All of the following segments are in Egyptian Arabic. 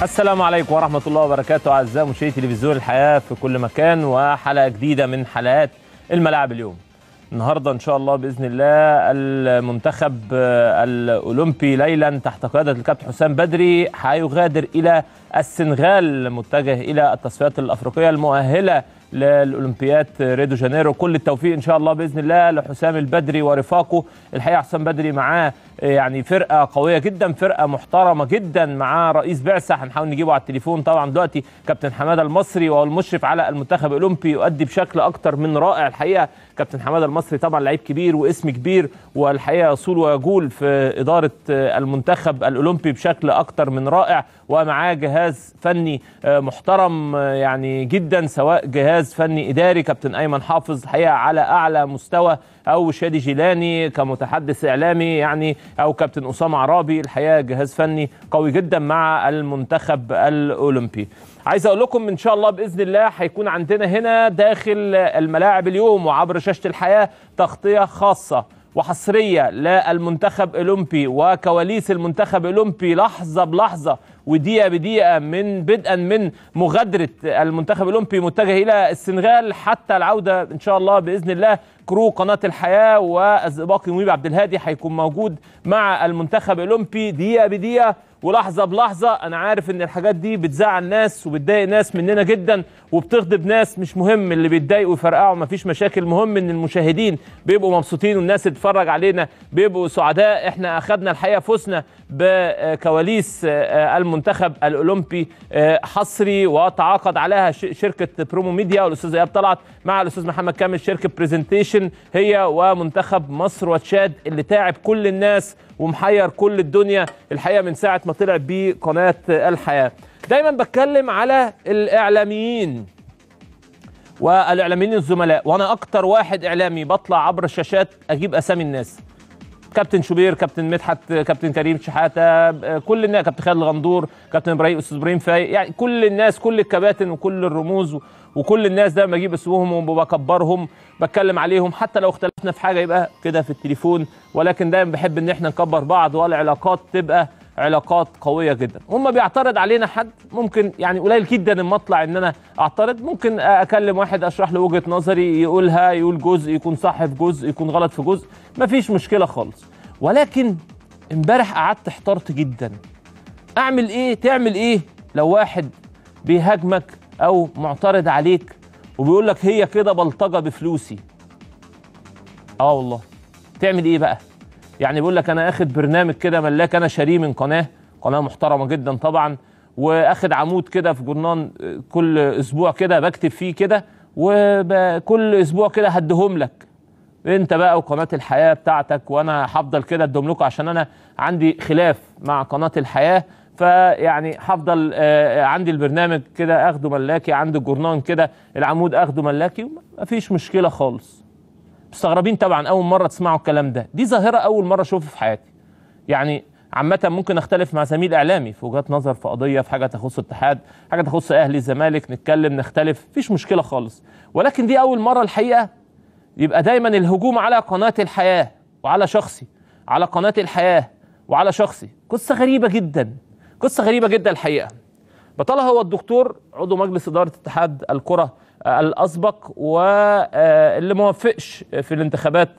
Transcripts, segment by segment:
السلام عليكم ورحمة الله وبركاته أعزائي مشاهدي تلفزيون الحياة في كل مكان وحلقة جديدة من حلقات الملاعب اليوم. النهارده إن شاء الله بإذن الله المنتخب الأولمبي ليلا تحت قيادة الكابتن حسام بدري هيغادر إلى السنغال متجه إلى التصفيات الأفريقية المؤهلة للاولمبياد ريو جانيرو كل التوفيق ان شاء الله باذن الله لحسام البدري ورفاقه الحقيقه حسام بدري معاه يعني فرقه قويه جدا فرقه محترمه جدا معاه رئيس بعثه هنحاول نجيبه على التليفون طبعا دلوقتي كابتن حماده المصري وهو المشرف على المنتخب الاولمبي يؤدي بشكل اكتر من رائع الحقيقه كابتن حماده المصري طبعا لعيب كبير واسم كبير والحقيقه يصول ويجول في اداره المنتخب الاولمبي بشكل اكتر من رائع ومعاه جهاز فني محترم يعني جدا سواء جهاز فني اداري كابتن ايمن حافظ الحقيقه على اعلى مستوى او شادي جيلاني كمتحدث اعلامي يعني او كابتن اسامه عرابي الحقيقه جهاز فني قوي جدا مع المنتخب الاولمبي عايز اقول لكم ان شاء الله باذن الله هيكون عندنا هنا داخل الملاعب اليوم وعبر شاشه الحياه تغطيه خاصه وحصريه للمنتخب الاولمبي وكواليس المنتخب الاولمبي لحظه بلحظه ودقيقه بدقيقه من بدءا من مغادره المنتخب الاولمبي متجه الى السنغال حتى العوده ان شاء الله باذن الله كرو قناه الحياه والزئباقي منيب عبد الهادي هيكون موجود مع المنتخب الاولمبي دقيقه بدقيقه ولحظه بلحظه انا عارف ان الحاجات دي بتزعل ناس وبتضايق ناس مننا جدا وبتغضب ناس مش مهم اللي بيتضايقوا ويفرقعوا مفيش مشاكل مهم ان المشاهدين بيبقوا مبسوطين والناس اللي بتتفرج علينا بيبقوا سعداء احنا اخذنا الحقيقه فزنا بكواليس المنتخب الاولمبي حصري وتعاقد عليها شركه برومو ميديا والاستاذ ايهاب طلعت مع الاستاذ محمد كامل شركه برزنتيشن هي ومنتخب مصر وتشاد اللي تعب كل الناس ومحير كل الدنيا الحقيقه من ساعه ما طلع بيه قناه الحياه دايما بتكلم على الاعلاميين والاعلاميين الزملاء وانا اكتر واحد اعلامي بطلع عبر الشاشات اجيب اسامي الناس كابتن شوبير كابتن مدحت كابتن كريم شحاته كل الناس كابتن خالد الغندور كابتن ابراهيم استاذ ابراهيم فايق يعني كل الناس كل الكباتن وكل الرموز وكل الناس دايما بجيب اسمهم وبكبرهم بتكلم عليهم حتى لو اختلفنا في حاجه يبقى كده في التليفون ولكن دايما بحب ان احنا نكبر بعض والعلاقات تبقى علاقات قويه جدا هم بيعترض علينا حد ممكن يعني قليل جدا اما اطلع ان انا اعترض ممكن اكلم واحد اشرح له وجهه نظري يقولها يقول جزء يكون صح في جزء يكون غلط في جزء مفيش مشكله خالص ولكن امبارح قعدت احترت جدا اعمل ايه تعمل ايه لو واحد بيهاجمك او معترض عليك وبيقول لك هي كده بلطجه بفلوسي اه والله تعمل ايه بقى يعني بيقول لك انا اخد برنامج كده ملاك انا شاريه من قناه قناه محترمه جدا طبعا واخد عمود كده في جورنان كل اسبوع كده بكتب فيه كده وكل اسبوع كده هديهم لك انت بقى وقناه الحياه بتاعتك وانا هفضل كده اديهم لكم عشان انا عندي خلاف مع قناه الحياه فيعني هفضل عندي البرنامج كده اخده ملاكي عندي الجورنان كده العمود اخده ملاكي مفيش مشكله خالص مستغربين طبعا اول مره تسمعوا الكلام ده دي ظاهره اول مره اشوفها في حياتي يعني عامة ممكن اختلف مع زميل اعلامي في وجهات نظر في قضية في حاجة تخص اتحاد، حاجة تخص اهلي الزمالك نتكلم نختلف، مفيش مشكلة خالص، ولكن دي أول مرة الحقيقة يبقى دايما الهجوم على قناة الحياة وعلى شخصي، على قناة الحياة وعلى شخصي، قصة غريبة جدا، قصة غريبة جدا الحقيقة. بطلها هو الدكتور عضو مجلس إدارة اتحاد الكرة الاسبق واللي ما وفقش في الانتخابات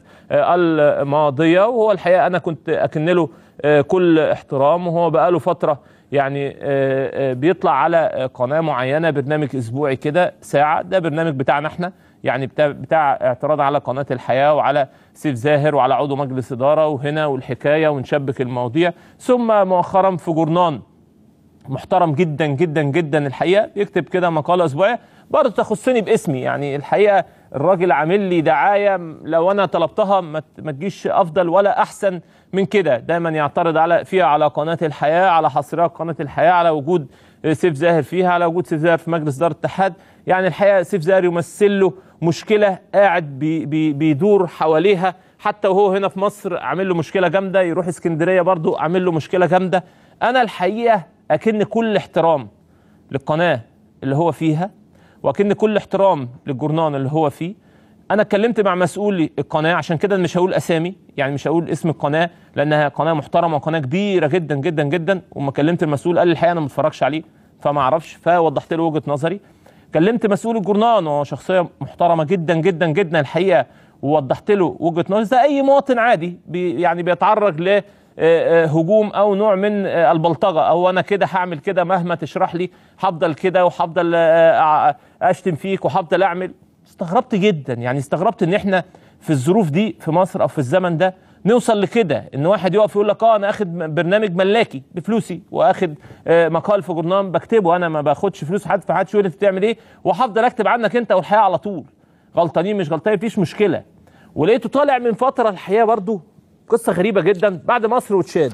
الماضيه وهو الحقيقه انا كنت اكن له كل احترام وهو بقى له فتره يعني بيطلع على قناه معينه برنامج اسبوعي كده ساعه ده برنامج بتاعنا احنا يعني بتاع, بتاع اعتراض على قناه الحياه وعلى سيف زاهر وعلى عضو مجلس اداره وهنا والحكايه ونشبك المواضيع ثم مؤخرا في جورنان محترم جدا جدا جدا الحقيقه يكتب كده مقاله اسبوعيه برضه تخصني باسمي يعني الحقيقه الراجل عامل لي دعايه لو انا طلبتها ما تجيش افضل ولا احسن من كده دايما يعترض على فيها على قناه الحياه على حصريات قناه الحياه على وجود سيف زاهر فيها على وجود سيف زاهر في مجلس اداره الاتحاد يعني الحقيقه سيف زاهر يمثل له مشكله قاعد بي بي بيدور حواليها حتى وهو هنا في مصر عامل له مشكله جامده يروح اسكندريه برضه عامل له مشكله جامده انا الحقيقه اكن كل احترام للقناه اللي هو فيها واكن كل احترام للجورنان اللي هو فيه انا اتكلمت مع مسؤولي القناه عشان كده مش هقول اسامي يعني مش هقول اسم القناه لانها قناه محترمه وقناه كبيره جدا جدا جدا وما كلمت المسؤول قال لي الحقيقه انا ما بتفرجش عليه فما اعرفش فوضحت له وجهه نظري كلمت مسؤول الجورنان وهو شخصيه محترمه جدا جدا جدا الحقيقه ووضحت له وجهه نظري زي اي مواطن عادي بي يعني بيتعرض ل هجوم او نوع من البلطجه او انا كده هعمل كده مهما تشرح لي هفضل كده وهفضل اشتم فيك وهفضل اعمل استغربت جدا يعني استغربت ان احنا في الظروف دي في مصر او في الزمن ده نوصل لكده ان واحد يقف يقول لك اه انا اخد برنامج ملاكي بفلوسي واخد مقال في جورنال بكتبه انا ما باخدش فلوس حد فحدش يقول انت بتعمل ايه وهفضل اكتب عنك انت والحياه على طول غلطانين مش غلطانين مفيش مشكله ولقيته طالع من فتره الحقيقه برضو قصه غريبه جدا بعد مصر وتشاد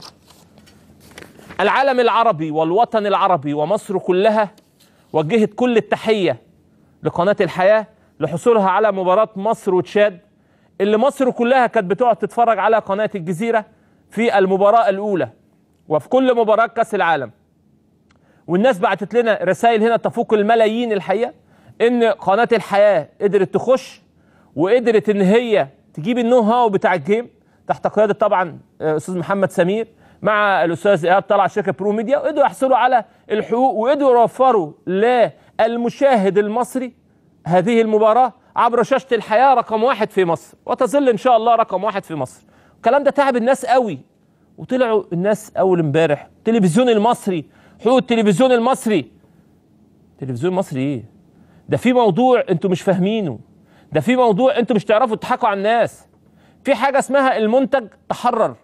العالم العربي والوطن العربي ومصر كلها وجهت كل التحيه لقناه الحياه لحصولها على مباراه مصر وتشاد اللي مصر كلها كانت بتقعد تتفرج على قناه الجزيره في المباراه الاولى وفي كل مباراه كاس العالم والناس بعتت لنا رسائل هنا تفوق الملايين الحقيقه ان قناه الحياه قدرت تخش وقدرت ان هي تجيب النو هاو بتاع الجيم تحت قياده طبعا استاذ محمد سمير مع الاستاذ ايهاب طلع شركه برو ميديا وقدروا يحصلوا على الحقوق وقدروا يوفروا للمشاهد المصري هذه المباراه عبر شاشه الحياه رقم واحد في مصر وتظل ان شاء الله رقم واحد في مصر الكلام ده تعب الناس قوي وطلعوا الناس اول امبارح التلفزيون المصري حقوق التلفزيون المصري التلفزيون المصري ايه ده في موضوع انتوا مش فاهمينه ده في موضوع انتوا مش تعرفوا تضحكوا على الناس في حاجه اسمها المنتج تحرر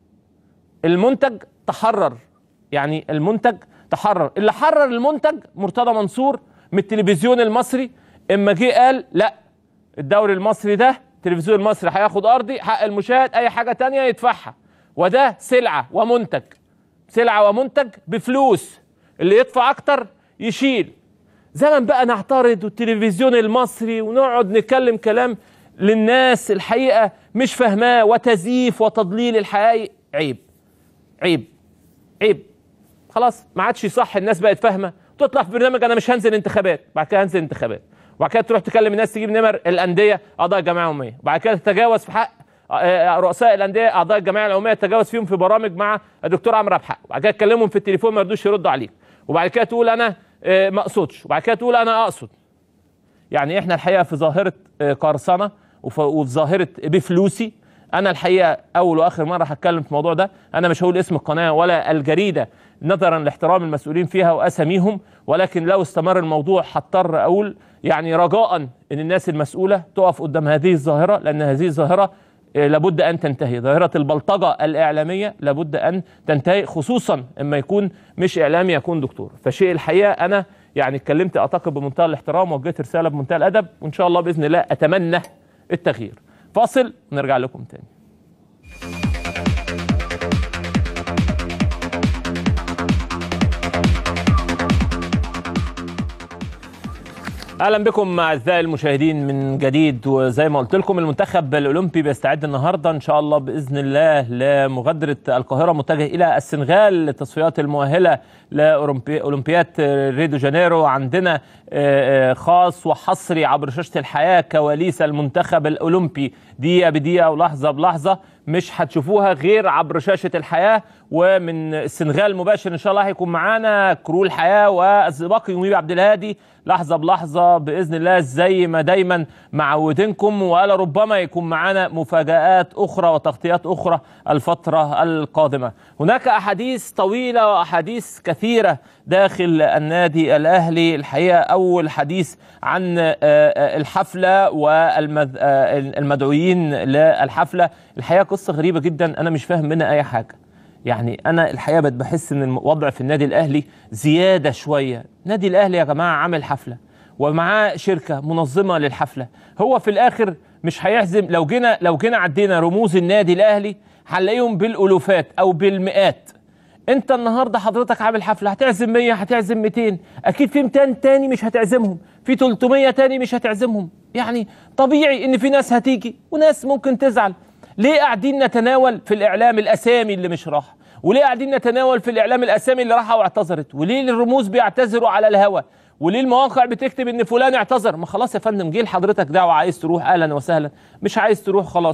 المنتج تحرر يعني المنتج تحرر اللي حرر المنتج مرتضى منصور من التلفزيون المصري اما جه قال لا الدوري المصري ده التلفزيون المصري هياخد ارضي حق المشاهد اي حاجه تانية يدفعها وده سلعه ومنتج سلعه ومنتج بفلوس اللي يدفع اكتر يشيل زمن بقى نعترض والتلفزيون المصري ونقعد نتكلم كلام للناس الحقيقه مش فاهماه وتزييف وتضليل الحقائق عيب عيب عيب خلاص ما عادش صح الناس بقت فاهمه تطلع في برنامج انا مش هنزل انتخابات بعد كده هنزل انتخابات وبعد كده تروح تكلم الناس تجيب نمر الانديه اعضاء الجمعيه العموميه وبعد كده تتجاوز في حق رؤساء الانديه اعضاء الجمعيه العموميه تتجاوز فيهم في برامج مع الدكتور عمرو ابحق وبعد كده تكلمهم في التليفون ما يردوش يردوا عليك وبعد كده تقول انا ما اقصدش وبعد كده تقول انا اقصد يعني احنا الحقيقه في ظاهره قرصنه وفي ظاهره بفلوسي انا الحقيقه اول واخر مره هتكلم في الموضوع ده انا مش هقول اسم القناه ولا الجريده نظرا لاحترام المسؤولين فيها واساميهم ولكن لو استمر الموضوع هضطر اقول يعني رجاء ان الناس المسؤوله تقف قدام هذه الظاهره لان هذه الظاهره لابد ان تنتهي ظاهره البلطجه الاعلاميه لابد ان تنتهي خصوصا اما يكون مش اعلامي يكون دكتور فشيء الحقيقه انا يعني اتكلمت اعتقد بمنتهى الاحترام ووجهت رساله بمنتهى الادب وان شاء الله باذن الله اتمنى التغيير فاصل ونرجع لكم تاني اهلا بكم اعزائي المشاهدين من جديد وزي ما قلت لكم المنتخب الاولمبي بيستعد النهارده ان شاء الله باذن الله لمغادره القاهره متجه الى السنغال للتصفيات المؤهله لاولمبياد ريو دي جانيرو عندنا خاص وحصري عبر شاشه الحياه كواليس المنتخب الاولمبي دقيقه بدقيقه ولحظه بلحظه مش هتشوفوها غير عبر شاشه الحياه ومن السنغال مباشر ان شاء الله هيكون معانا كرو الحياه والسباقي وميبي عبد الهادي لحظه بلحظه باذن الله زي ما دايما معودينكم ولا ربما يكون معانا مفاجات اخرى وتغطيات اخرى الفتره القادمه هناك احاديث طويله واحاديث كثيره داخل النادي الاهلي الحقيقه اول حديث عن الحفله والمدعوين للحفله الحقيقه قصه غريبه جدا انا مش فاهم منها اي حاجه يعني انا الحقيقه بقت بحس ان الوضع في النادي الاهلي زياده شويه النادي الاهلي يا جماعه عامل حفله ومعاه شركه منظمه للحفله هو في الاخر مش هيحزم لو جينا لو جينا عدينا رموز النادي الاهلي هنلاقيهم بالالوفات او بالمئات انت النهارده حضرتك عامل حفله هتعزم 100 هتعزم 200 اكيد في 200 تاني مش هتعزمهم في 300 تاني مش هتعزمهم يعني طبيعي ان في ناس هتيجي وناس ممكن تزعل ليه قاعدين نتناول في الاعلام الاسامي اللي مش راح وليه قاعدين نتناول في الاعلام الاسامي اللي راحه واعتذرت وليه الرموز بيعتذروا على الهوا وليه المواقع بتكتب ان فلان اعتذر ما خلاص يا فندم جه لحضرتك دعوه عايز تروح اهلا وسهلا مش عايز تروح خلاص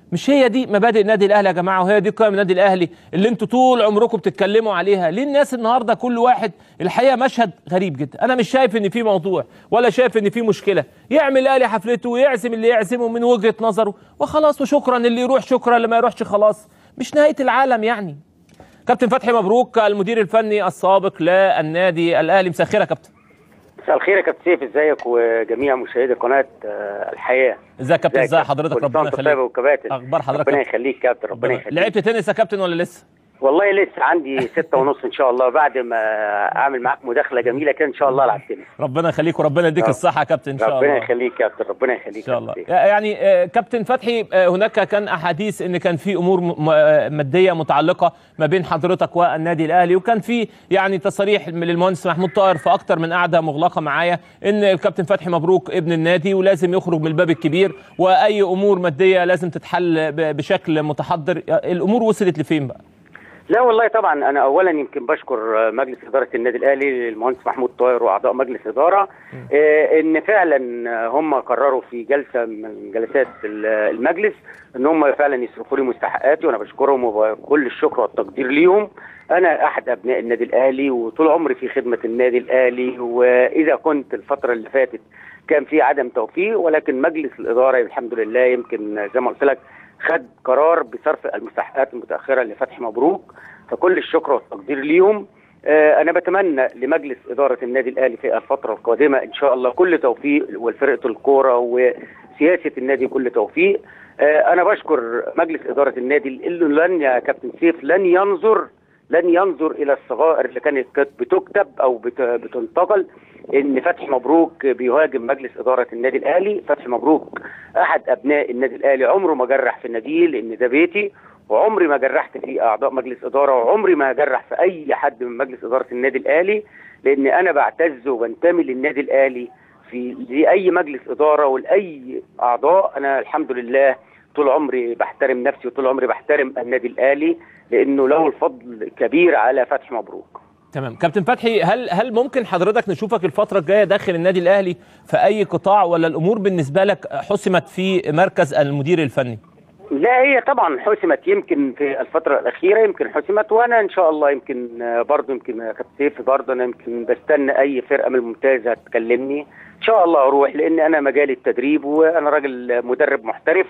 مش هي دي مبادئ النادي الاهلي يا جماعه وهي دي قيم النادي الاهلي اللي انتوا طول عمركم بتتكلموا عليها ليه الناس النهارده كل واحد الحقيقه مشهد غريب جدا انا مش شايف ان في موضوع ولا شايف ان في مشكله يعمل الاهلي حفلته ويعزم اللي يعزمه من وجهه نظره وخلاص وشكرا اللي يروح شكرا اللي ما يروحش خلاص مش نهايه العالم يعني كابتن فتحي مبروك المدير الفني السابق للنادي الاهلي مسخره كابتن مساء الخير يا كابتن سيف ازيك وجميع مشاهدي قناه آه، الحياه ازيك يا كابتن ازي حضرتك ربنا يخليك وكباتن اخبار حضرتك ربنا يخليك كابتن ربنا يخليك لعبت تنس يا كابتن ولا لسه والله لسه عندي ستة ونص ان شاء الله بعد ما اعمل معاك مداخله جميله كده ان شاء الله العب تنس ربنا يخليك وربنا يديك الصحه يا كابتن ان شاء ربنا الله ربنا يخليك كابتن ربنا يخليك ان شاء الله يعني كابتن فتحي هناك كان احاديث ان كان في امور ماديه متعلقه ما بين حضرتك والنادي الاهلي وكان في يعني تصاريح من المهندس محمود طاهر في اكتر من قعده مغلقه معايا ان الكابتن فتحي مبروك ابن النادي ولازم يخرج من الباب الكبير واي امور ماديه لازم تتحل بشكل متحضر الامور وصلت لفين بقى لا والله طبعا انا اولا يمكن بشكر مجلس اداره النادي الاهلي المهندس محمود طاهر واعضاء مجلس اداره آه ان فعلا هم قرروا في جلسه من جلسات المجلس ان هم فعلا يصرفوا لي مستحقاتي وانا بشكرهم وكل الشكر والتقدير ليهم انا احد ابناء النادي الاهلي وطول عمري في خدمه النادي الاهلي واذا كنت الفتره اللي فاتت كان في عدم توفيق ولكن مجلس الاداره الحمد لله يمكن زي ما قلت لك خد قرار بصرف المستحقات المتاخره لفتحي مبروك فكل الشكر والتقدير ليهم آه انا بتمنى لمجلس اداره النادي الاهلي في الفتره القادمه ان شاء الله كل توفيق ولفرقه الكوره وسياسه النادي كل توفيق آه انا بشكر مجلس اداره النادي اللي لن يا كابتن سيف لن ينظر لن ينظر الى الصغائر اللي كانت بتكتب او بتنتقل ان فتحي مبروك بيهاجم مجلس اداره النادي الاهلي فتحي مبروك احد ابناء النادي الاهلي عمره ما جرح في ناديه لان ده بيتي وعمري ما جرحت في اعضاء مجلس اداره وعمري ما هجرح في اي حد من مجلس اداره النادي الاهلي لان انا بعتز وبنتمي للنادي الاهلي في لاي مجلس اداره ولاي اعضاء انا الحمد لله طول عمري بحترم نفسي وطول عمري بحترم النادي الاهلي لانه له الفضل كبير على فتحي مبروك تمام كابتن فتحي هل هل ممكن حضرتك نشوفك الفتره الجايه داخل النادي الاهلي في اي قطاع ولا الامور بالنسبه لك حسمت في مركز المدير الفني لا هي طبعا حسمت يمكن في الفترة الأخيرة يمكن حسمت وأنا إن شاء الله يمكن برضه يمكن كابتن سيف برضه أنا يمكن بستنى أي فرقة من الممتازة تكلمني إن شاء الله أروح لأن أنا مجالي التدريب وأنا راجل مدرب محترف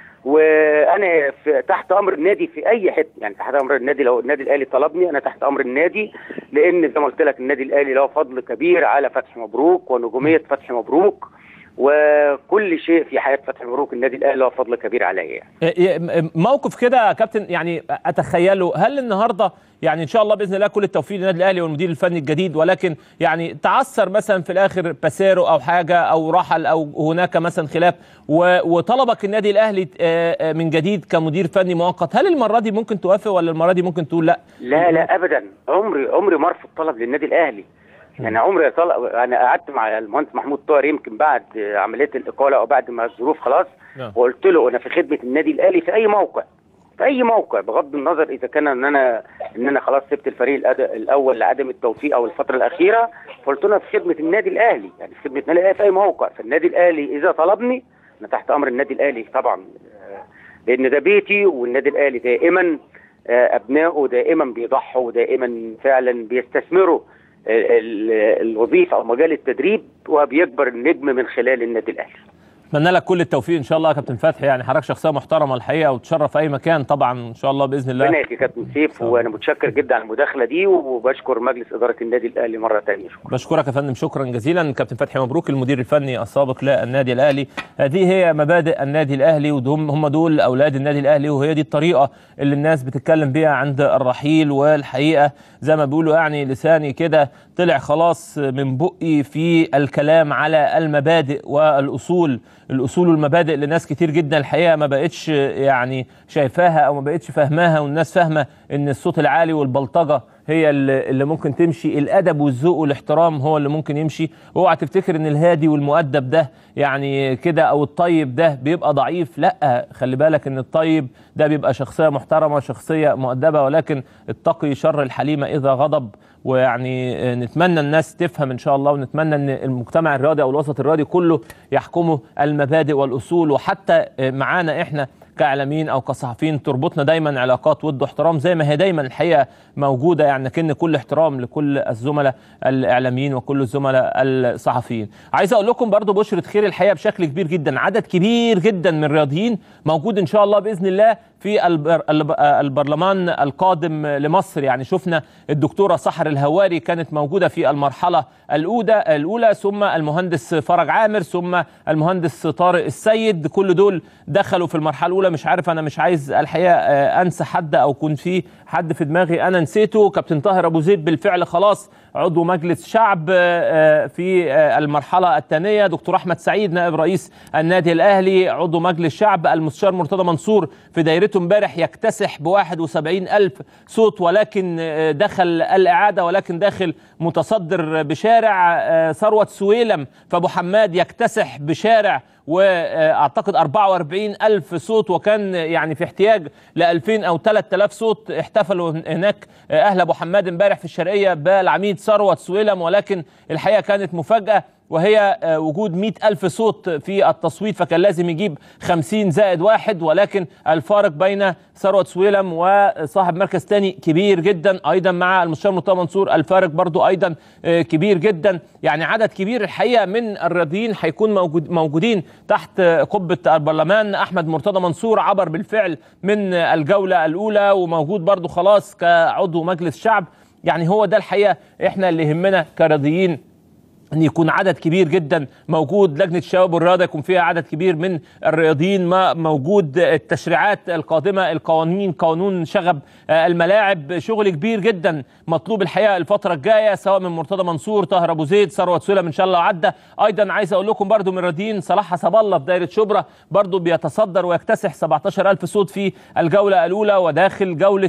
وانا في تحت امر النادي في اي حته يعني تحت امر النادي لو النادي الاهلي طلبني انا تحت امر النادي لان زي ما قلت لك النادي الاهلي له فضل كبير على فتحي مبروك ونجوميه فتحي مبروك وكل شيء في حياه فتحي مبروك النادي الاهلي له فضل كبير عليا يعني. موقف كده يا كابتن يعني اتخيله هل النهارده يعني ان شاء الله باذن الله كل التوفيق للنادي الاهلي والمدير الفني الجديد ولكن يعني تعثر مثلا في الاخر باسيرو او حاجه او رحل او هناك مثلا خلاف وطلبك النادي الاهلي من جديد كمدير فني مؤقت هل المره دي ممكن توافق ولا المره دي ممكن تقول لا؟ لا لا ابدا عمري عمري ما ارفض طلب للنادي الاهلي يعني عمري طلع انا قعدت مع المهندس محمود طاهر يمكن بعد عمليه الاقاله او بعد ما الظروف خلاص وقلت له انا في خدمه النادي الاهلي في اي موقع في اي موقع بغض النظر اذا كان ان انا ان انا خلاص سبت الفريق الاول لعدم التوفيق او الفتره الاخيره فقلت له في خدمه النادي الاهلي يعني في خدمه النادي الاهلي في اي موقع فالنادي الاهلي اذا طلبني انا تحت امر النادي الاهلي طبعا لان ده بيتي والنادي الاهلي دائما ابنائه دائما بيضحوا ودائما فعلا بيستثمروا الوظيفه او مجال التدريب وبيكبر النجم من خلال النادي الاهلي. اتمنى لك كل التوفيق ان شاء الله يا كابتن فتحي يعني حضرتك شخصيه محترمه الحقيقه وتشرف في اي مكان طبعا ان شاء الله باذن الله ربنا يا كابتن سيف وانا متشكر جدا على المداخله دي وبشكر مجلس اداره النادي الاهلي مره ثانيه شكرا بشكرك يا فندم شكرا جزيلا كابتن فتحي مبروك المدير الفني السابق للنادي الاهلي هذه هي مبادئ النادي الاهلي ودهم هم دول اولاد النادي الاهلي وهي دي الطريقه اللي الناس بتتكلم بيها عند الرحيل والحقيقه زي ما بيقولوا يعني لساني كده طلع خلاص من بقي في الكلام على المبادئ والاصول الاصول والمبادئ لناس كتير جدا الحقيقه ما بقتش يعني شايفاها او ما بقتش فاهماها والناس فاهمه ان الصوت العالي والبلطجه هي اللي ممكن تمشي الادب والذوق والاحترام هو اللي ممكن يمشي اوعى تفتكر ان الهادي والمؤدب ده يعني كده او الطيب ده بيبقى ضعيف لا خلي بالك ان الطيب ده بيبقى شخصيه محترمه شخصيه مؤدبه ولكن اتقي شر الحليمه اذا غضب ويعني نتمنى الناس تفهم ان شاء الله ونتمنى ان المجتمع الرياضي او الوسط الرياضي كله يحكمه المبادئ والاصول وحتى معانا احنا كاعلاميين او كصحفيين تربطنا دايما علاقات ود واحترام زي ما هي دايما الحقيقه موجوده يعني كن كل احترام لكل الزملاء الاعلاميين وكل الزملاء الصحفيين عايز اقول لكم برضو بشرة خير الحقيقه بشكل كبير جدا عدد كبير جدا من الرياضيين موجود ان شاء الله باذن الله في البر البرلمان القادم لمصر يعني شفنا الدكتوره سحر الهواري كانت موجوده في المرحله الاولى الاولى ثم المهندس فرج عامر ثم المهندس طارق السيد كل دول دخلوا في المرحله الاولى مش عارف انا مش عايز الحقيقه انسى حد او يكون في حد في دماغي انا نسيته كابتن طاهر ابو زيد بالفعل خلاص عضو مجلس شعب في المرحله الثانيه دكتور احمد سعيد نائب رئيس النادي الاهلي عضو مجلس شعب المستشار مرتضى منصور في دايرته امبارح يكتسح ب 71 الف صوت ولكن دخل الاعاده ولكن داخل متصدر بشارع ثروت سويلم فابو حماد يكتسح بشارع واعتقد 44 الف صوت وكان يعني في احتياج ل 2000 او 3000 صوت احتفلوا هناك اهل ابو حماد امبارح في الشرقيه بالعميد ثروت سويلم ولكن الحقيقه كانت مفاجاه وهي وجود مئة ألف صوت في التصويت فكان لازم يجيب خمسين زائد واحد ولكن الفارق بين ثروت سويلم وصاحب مركز تاني كبير جدا أيضا مع المستشار مرتضى منصور الفارق برضو أيضا كبير جدا يعني عدد كبير الحقيقة من الرياضيين هيكون موجود موجودين تحت قبة البرلمان أحمد مرتضى منصور عبر بالفعل من الجولة الأولى وموجود برضو خلاص كعضو مجلس شعب يعني هو ده الحقيقة احنا اللي يهمنا كرياضيين ان يكون عدد كبير جدا موجود لجنه الشباب والرياضه يكون فيها عدد كبير من الرياضيين ما موجود التشريعات القادمه القوانين قانون شغب الملاعب شغل كبير جدا مطلوب الحقيقه الفتره الجايه سواء من مرتضى منصور طاهر ابو زيد ثروت سلم ان شاء الله عدى ايضا عايز اقول لكم برضو من الرياضيين صلاح حسب الله في دايره شبرا برضو بيتصدر ويكتسح 17000 صوت في الجوله الاولى وداخل جوله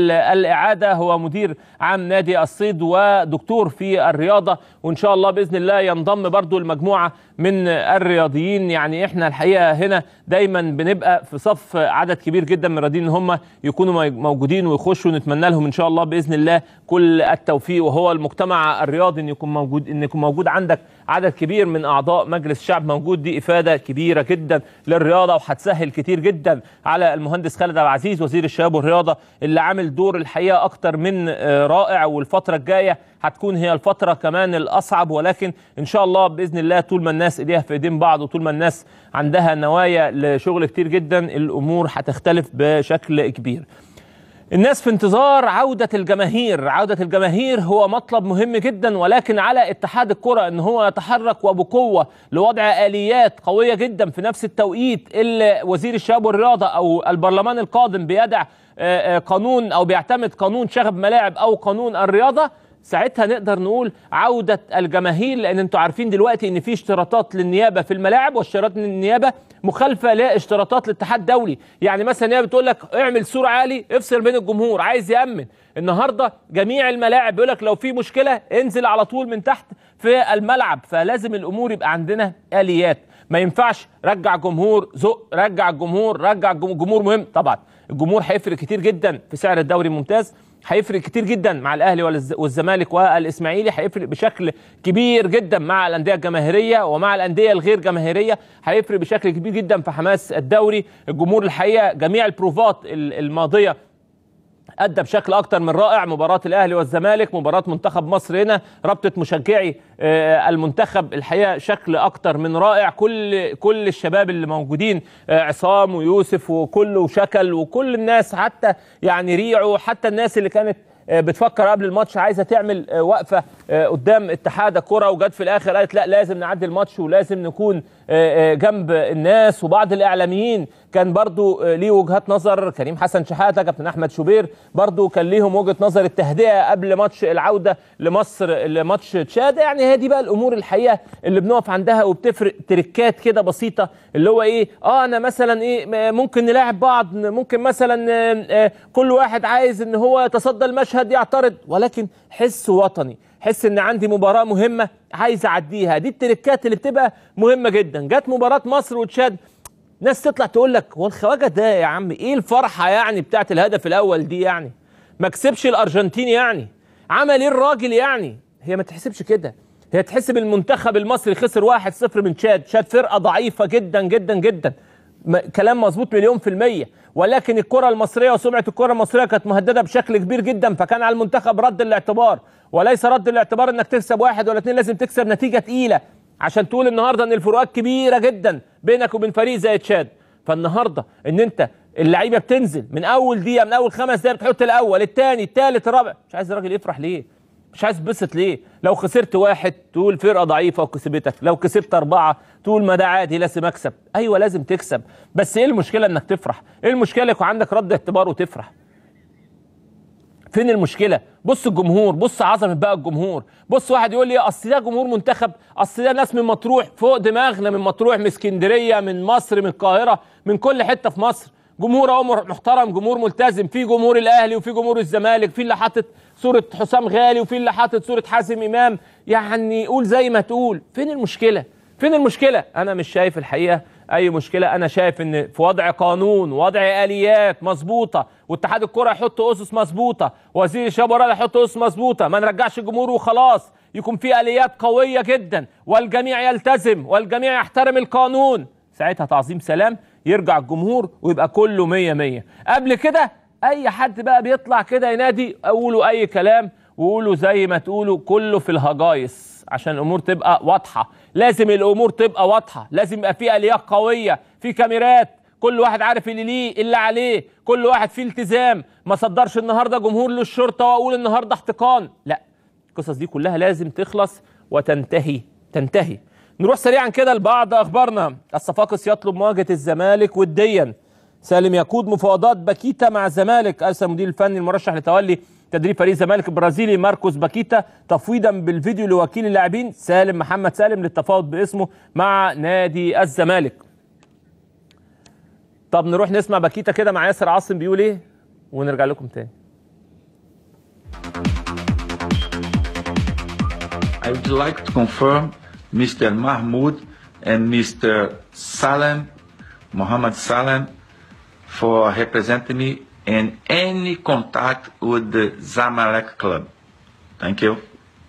الاعاده هو مدير عام نادي الصيد ودكتور في الرياضه وان شاء الله باذن الله ينضم برضو المجموعه من الرياضيين يعني احنا الحقيقه هنا دايما بنبقى في صف عدد كبير جدا من الرياضيين ان هم يكونوا موجودين ويخشوا ونتمنى لهم ان شاء الله باذن الله كل التوفيق وهو المجتمع الرياضي ان يكون موجود ان يكون موجود عندك عدد كبير من اعضاء مجلس الشعب موجود دي افاده كبيره جدا للرياضه وهتسهل كتير جدا على المهندس خالد عبد العزيز وزير الشباب والرياضه اللي عامل دور الحقيقه اكتر من رائع والفتره الجايه هتكون هي الفتره كمان الاصعب ولكن ان شاء الله باذن الله طول ما الناس ايديها في ايدين بعض وطول ما الناس عندها نوايا لشغل كتير جدا الامور هتختلف بشكل كبير الناس في انتظار عودة الجماهير عودة الجماهير هو مطلب مهم جدا ولكن على اتحاد الكرة ان هو يتحرك وبقوة لوضع آليات قوية جدا في نفس التوقيت اللي وزير الشباب والرياضة او البرلمان القادم بيدع قانون او بيعتمد قانون شغب ملاعب او قانون الرياضة ساعتها نقدر نقول عودة الجماهير لأن أنتوا عارفين دلوقتي إن في اشتراطات للنيابة في الملاعب واشتراطات للنيابة مخالفة لاشتراطات الاتحاد الدولي يعني مثلا النيابة بتقول لك اعمل سور عالي افصل بين الجمهور عايز يأمن النهاردة جميع الملاعب بيقول لك لو في مشكلة انزل على طول من تحت في الملعب فلازم الأمور يبقى عندنا آليات ما ينفعش رجع جمهور زق رجع الجمهور رجع الجمهور مهم طبعا الجمهور هيفرق كتير جدا في سعر الدوري الممتاز هيفرق كتير جدا مع الاهلي والزمالك والاسماعيلي هيفرق بشكل كبير جدا مع الانديه الجماهيريه ومع الانديه الغير جماهيريه هيفرق بشكل كبير جدا في حماس الدوري الجمهور الحقيقه جميع البروفات الماضيه ادى بشكل اكتر من رائع مباراه الاهلي والزمالك مباراه منتخب مصر هنا رابطه مشجعي المنتخب الحقيقه شكل اكتر من رائع كل كل الشباب اللي موجودين عصام ويوسف وكل وشكل وكل الناس حتى يعني ريعو حتى الناس اللي كانت بتفكر قبل الماتش عايزه تعمل وقفه قدام اتحاد الكره وجت في الاخر قالت لا لازم نعدي الماتش ولازم نكون جنب الناس وبعض الاعلاميين كان برضو ليه وجهات نظر كريم حسن شحاته كابتن احمد شوبير برضو كان ليهم وجهه نظر التهدئه قبل ماتش العوده لمصر لماتش تشاد يعني هي دي بقى الامور الحقيقه اللي بنقف عندها وبتفرق تركات كده بسيطه اللي هو ايه اه انا مثلا ايه ممكن نلاعب بعض ممكن مثلا كل واحد عايز ان هو يتصدى المشهد يعترض ولكن حس وطني حس ان عندي مباراه مهمه عايز اعديها دي التركات اللي بتبقى مهمه جدا جت مباراه مصر وتشاد ناس تطلع تقول لك هو الخواجه ده يا عم ايه الفرحه يعني بتاعت الهدف الاول دي يعني ما كسبش الارجنتين يعني عمل ايه الراجل يعني هي ما تحسبش كده هي تحسب المنتخب المصري خسر 1-0 من تشاد تشاد فرقه ضعيفه جدا جدا جدا م- كلام مظبوط مليون في المية ولكن الكرة المصرية وسمعة الكرة المصرية كانت مهددة بشكل كبير جدا فكان على المنتخب رد الاعتبار وليس رد الاعتبار انك تكسب واحد ولا اتنين لازم تكسب نتيجة تقيلة عشان تقول النهارده ان الفروقات كبيرة جدا بينك وبين فريق زي تشاد فالنهارده ان انت اللعيبه بتنزل من اول دقيقه من اول خمس دقايق بتحط الاول الثاني الثالث الرابع مش عايز الراجل يفرح ليه مش عايز تبسط ليه لو خسرت واحد تقول فرقه ضعيفه وكسبتك لو كسبت اربعه تقول ما ده عادي لازم اكسب ايوه لازم تكسب بس ايه المشكله انك تفرح ايه المشكله يكون عندك رد اعتبار وتفرح فين المشكله بص الجمهور بص عظمه بقى الجمهور بص واحد يقول لي اصل ده جمهور منتخب اصل ده ناس من مطروح فوق دماغنا من مطروح من اسكندريه من مصر من القاهره من كل حته في مصر جمهور اهو محترم جمهور ملتزم في جمهور الاهلي وفي جمهور الزمالك في اللي حاطط صوره حسام غالي وفي اللي حاطط صوره حازم امام يعني قول زي ما تقول فين المشكله فين المشكله انا مش شايف الحقيقه اي مشكله انا شايف ان في وضع قانون وضع اليات مظبوطه واتحاد الكره يحط اسس مظبوطه وزير الشباب والرياضه يحط اسس مظبوطه ما نرجعش الجمهور وخلاص يكون في اليات قويه جدا والجميع يلتزم والجميع يحترم القانون ساعتها تعظيم سلام يرجع الجمهور ويبقى كله مية مية قبل كده اي حد بقى بيطلع كده ينادي اقولوا اي كلام وقولوا زي ما تقولوا كله في الهجايس عشان الامور تبقى واضحه لازم الامور تبقى واضحه لازم يبقى في اليات قويه في كاميرات كل واحد عارف اللي ليه اللي عليه كل واحد فيه التزام ما صدرش النهارده جمهور للشرطه واقول النهارده احتقان لا القصص دي كلها لازم تخلص وتنتهي تنتهي نروح سريعا كده لبعض اخبارنا الصفاقس يطلب مواجهه الزمالك وديا سالم يقود مفاوضات باكيتا مع الزمالك ارسل المدير الفني المرشح لتولي تدريب فريق الزمالك البرازيلي ماركوس باكيتا تفويضا بالفيديو لوكيل اللاعبين سالم محمد سالم للتفاوض باسمه مع نادي الزمالك طب نروح نسمع باكيتا كده مع ياسر عاصم بيقول ايه ونرجع لكم تاني I would like to confirm Mr. Mahmoud and Mr. Salem, Mohammed Salem, for representing me in any contact with the Zamalek club. Thank you.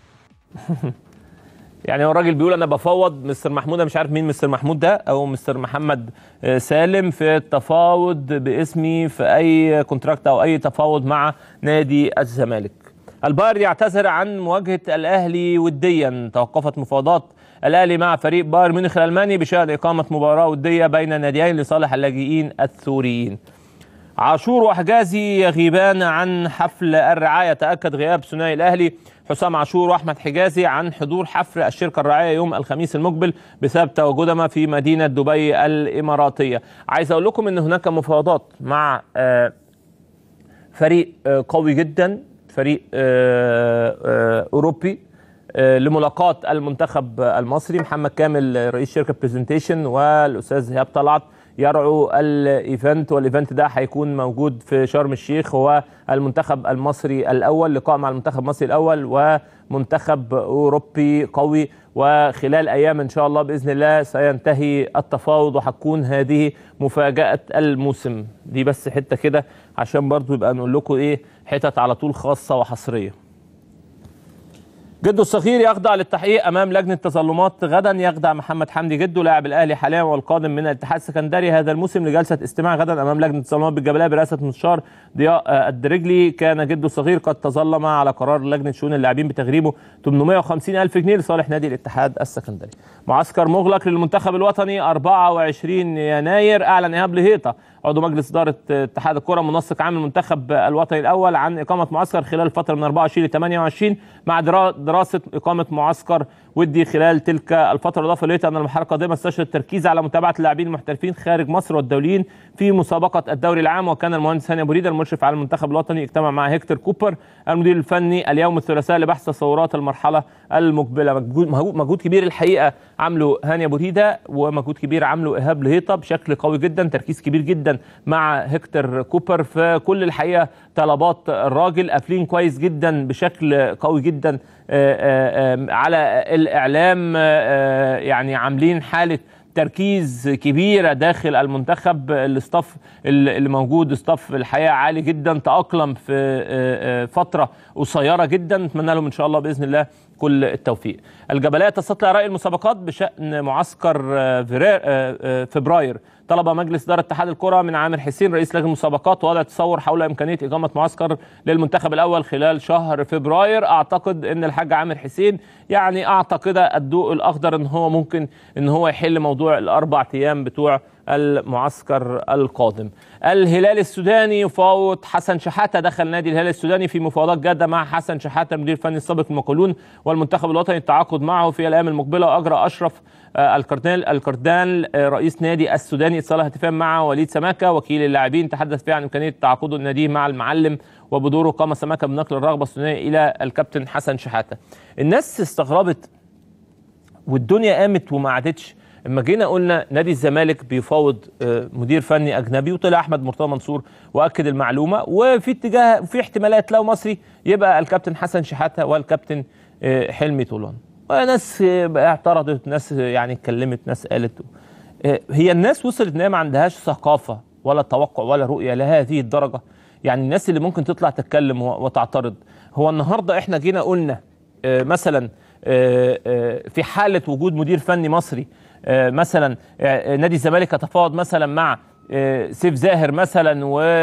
يعني هو الراجل بيقول انا بفوض مستر محمود انا مش عارف مين مستر محمود ده او مستر محمد آه، سالم في التفاوض باسمي في اي كونتراكت او اي تفاوض مع نادي الزمالك البايرن يعتذر عن مواجهه الاهلي وديا توقفت مفاوضات الاهلي مع فريق بايرن ميونخ الالماني بشان اقامه مباراه وديه بين الناديين لصالح اللاجئين السوريين عاشور وحجازي يغيبان عن حفل الرعاية تأكد غياب ثنائي الأهلي حسام عاشور وأحمد حجازي عن حضور حفل الشركة الراعية يوم الخميس المقبل بسبب تواجدهما في مدينة دبي الإماراتية عايز أقول لكم أن هناك مفاوضات مع آه، فريق آه، قوي جدا فريق آه، آه، أوروبي آه، لملاقاة المنتخب المصري محمد كامل رئيس شركة برزنتيشن والأستاذ إيهاب طلعت يرعوا الايفنت والايفنت ده هيكون موجود في شرم الشيخ هو المنتخب المصري الاول لقاء مع المنتخب المصري الاول ومنتخب اوروبي قوي وخلال ايام ان شاء الله باذن الله سينتهي التفاوض وهتكون هذه مفاجاه الموسم دي بس حته كده عشان برضو يبقى نقول لكم ايه حتت على طول خاصه وحصريه جده الصغير يخضع للتحقيق امام لجنه تظلمات غدا يخضع محمد حمدي جده لاعب الاهلي حاليا والقادم من الاتحاد السكندري هذا الموسم لجلسه استماع غدا امام لجنه التظلمات بالجبليه برئاسه مستشار ضياء آه، الدرجلي كان جده الصغير قد تظلم على قرار لجنه شؤون اللاعبين بتغريمه 850 الف جنيه لصالح نادي الاتحاد السكندري معسكر مغلق للمنتخب الوطني 24 يناير اعلن ايهاب لهيطه عضو مجلس اداره اتحاد الكره منسق عام المنتخب الوطني الاول عن اقامه معسكر خلال الفتره من 24 ل 28 مع درا- دراسه اقامه معسكر ودي خلال تلك الفتره اضاف اليه ان المرحله القادمه ستشهد التركيز على متابعه اللاعبين المحترفين خارج مصر والدوليين في مسابقه الدوري العام وكان المهندس هاني ابو ريده المشرف على المنتخب الوطني اجتمع مع هيكتور كوبر المدير الفني اليوم الثلاثاء لبحث تصورات المرحله المقبله مجهود مجهود- مجهود كبير الحقيقه عامله هاني ابو ريده ومجهود كبير عامله ايهاب لهيطه بشكل قوي جدا تركيز كبير جدا مع هيكتور كوبر في كل الحقيقه طلبات الراجل قافلين كويس جدا بشكل قوي جدا آه، آه، آه، على الاعلام آه، آه، يعني عاملين حاله تركيز كبيرة داخل المنتخب الاستاف اللي موجود استاف الحقيقة عالي جدا تأقلم في آه، آه، فترة قصيرة جدا نتمنى لهم إن شاء الله بإذن الله كل التوفيق الجبلية تستطلع رأي المسابقات بشأن معسكر آه، فرير- آه، آه، فبراير طلب مجلس اداره اتحاد الكره من عامر حسين رئيس لجنه المسابقات وضع تصور حول امكانيه اقامه معسكر للمنتخب الاول خلال شهر فبراير اعتقد ان الحاج عامر حسين يعني اعطى كده الضوء الاخضر ان هو ممكن ان هو يحل موضوع الاربع ايام بتوع المعسكر القادم الهلال السوداني يفاوض حسن شحاته دخل نادي الهلال السوداني في مفاوضات جاده مع حسن شحاته المدير الفني السابق المقاولون والمنتخب الوطني التعاقد معه في الايام المقبله واجرى اشرف آه، الكاردينال الكاردينال آه، رئيس نادي السوداني اتصال هاتفيا مع وليد سماكه وكيل اللاعبين تحدث فيه عن امكانيه تعاقده النادي مع المعلم وبدوره قام سماكه بنقل الرغبه السودانيه الى الكابتن حسن شحاته. الناس استغربت والدنيا قامت وما عادتش اما جينا قلنا نادي الزمالك بيفاوض آه، مدير فني اجنبي وطلع احمد مرتضى منصور واكد المعلومه وفي اتجاه في احتمالات لو مصري يبقى الكابتن حسن شحاته والكابتن آه، حلمي طولان ناس آه، اعترضت ناس آه، يعني اتكلمت ناس قالت آه، هي الناس وصلت ان هي ما عندهاش ثقافه ولا توقع ولا رؤيه لهذه الدرجه يعني الناس اللي ممكن تطلع تتكلم و- وتعترض هو النهارده احنا جينا قلنا آه، مثلا آه، آه، في حاله وجود مدير فني مصري آه، مثلا آه، نادي الزمالك يتفاوض مثلا مع آه، سيف زاهر مثلا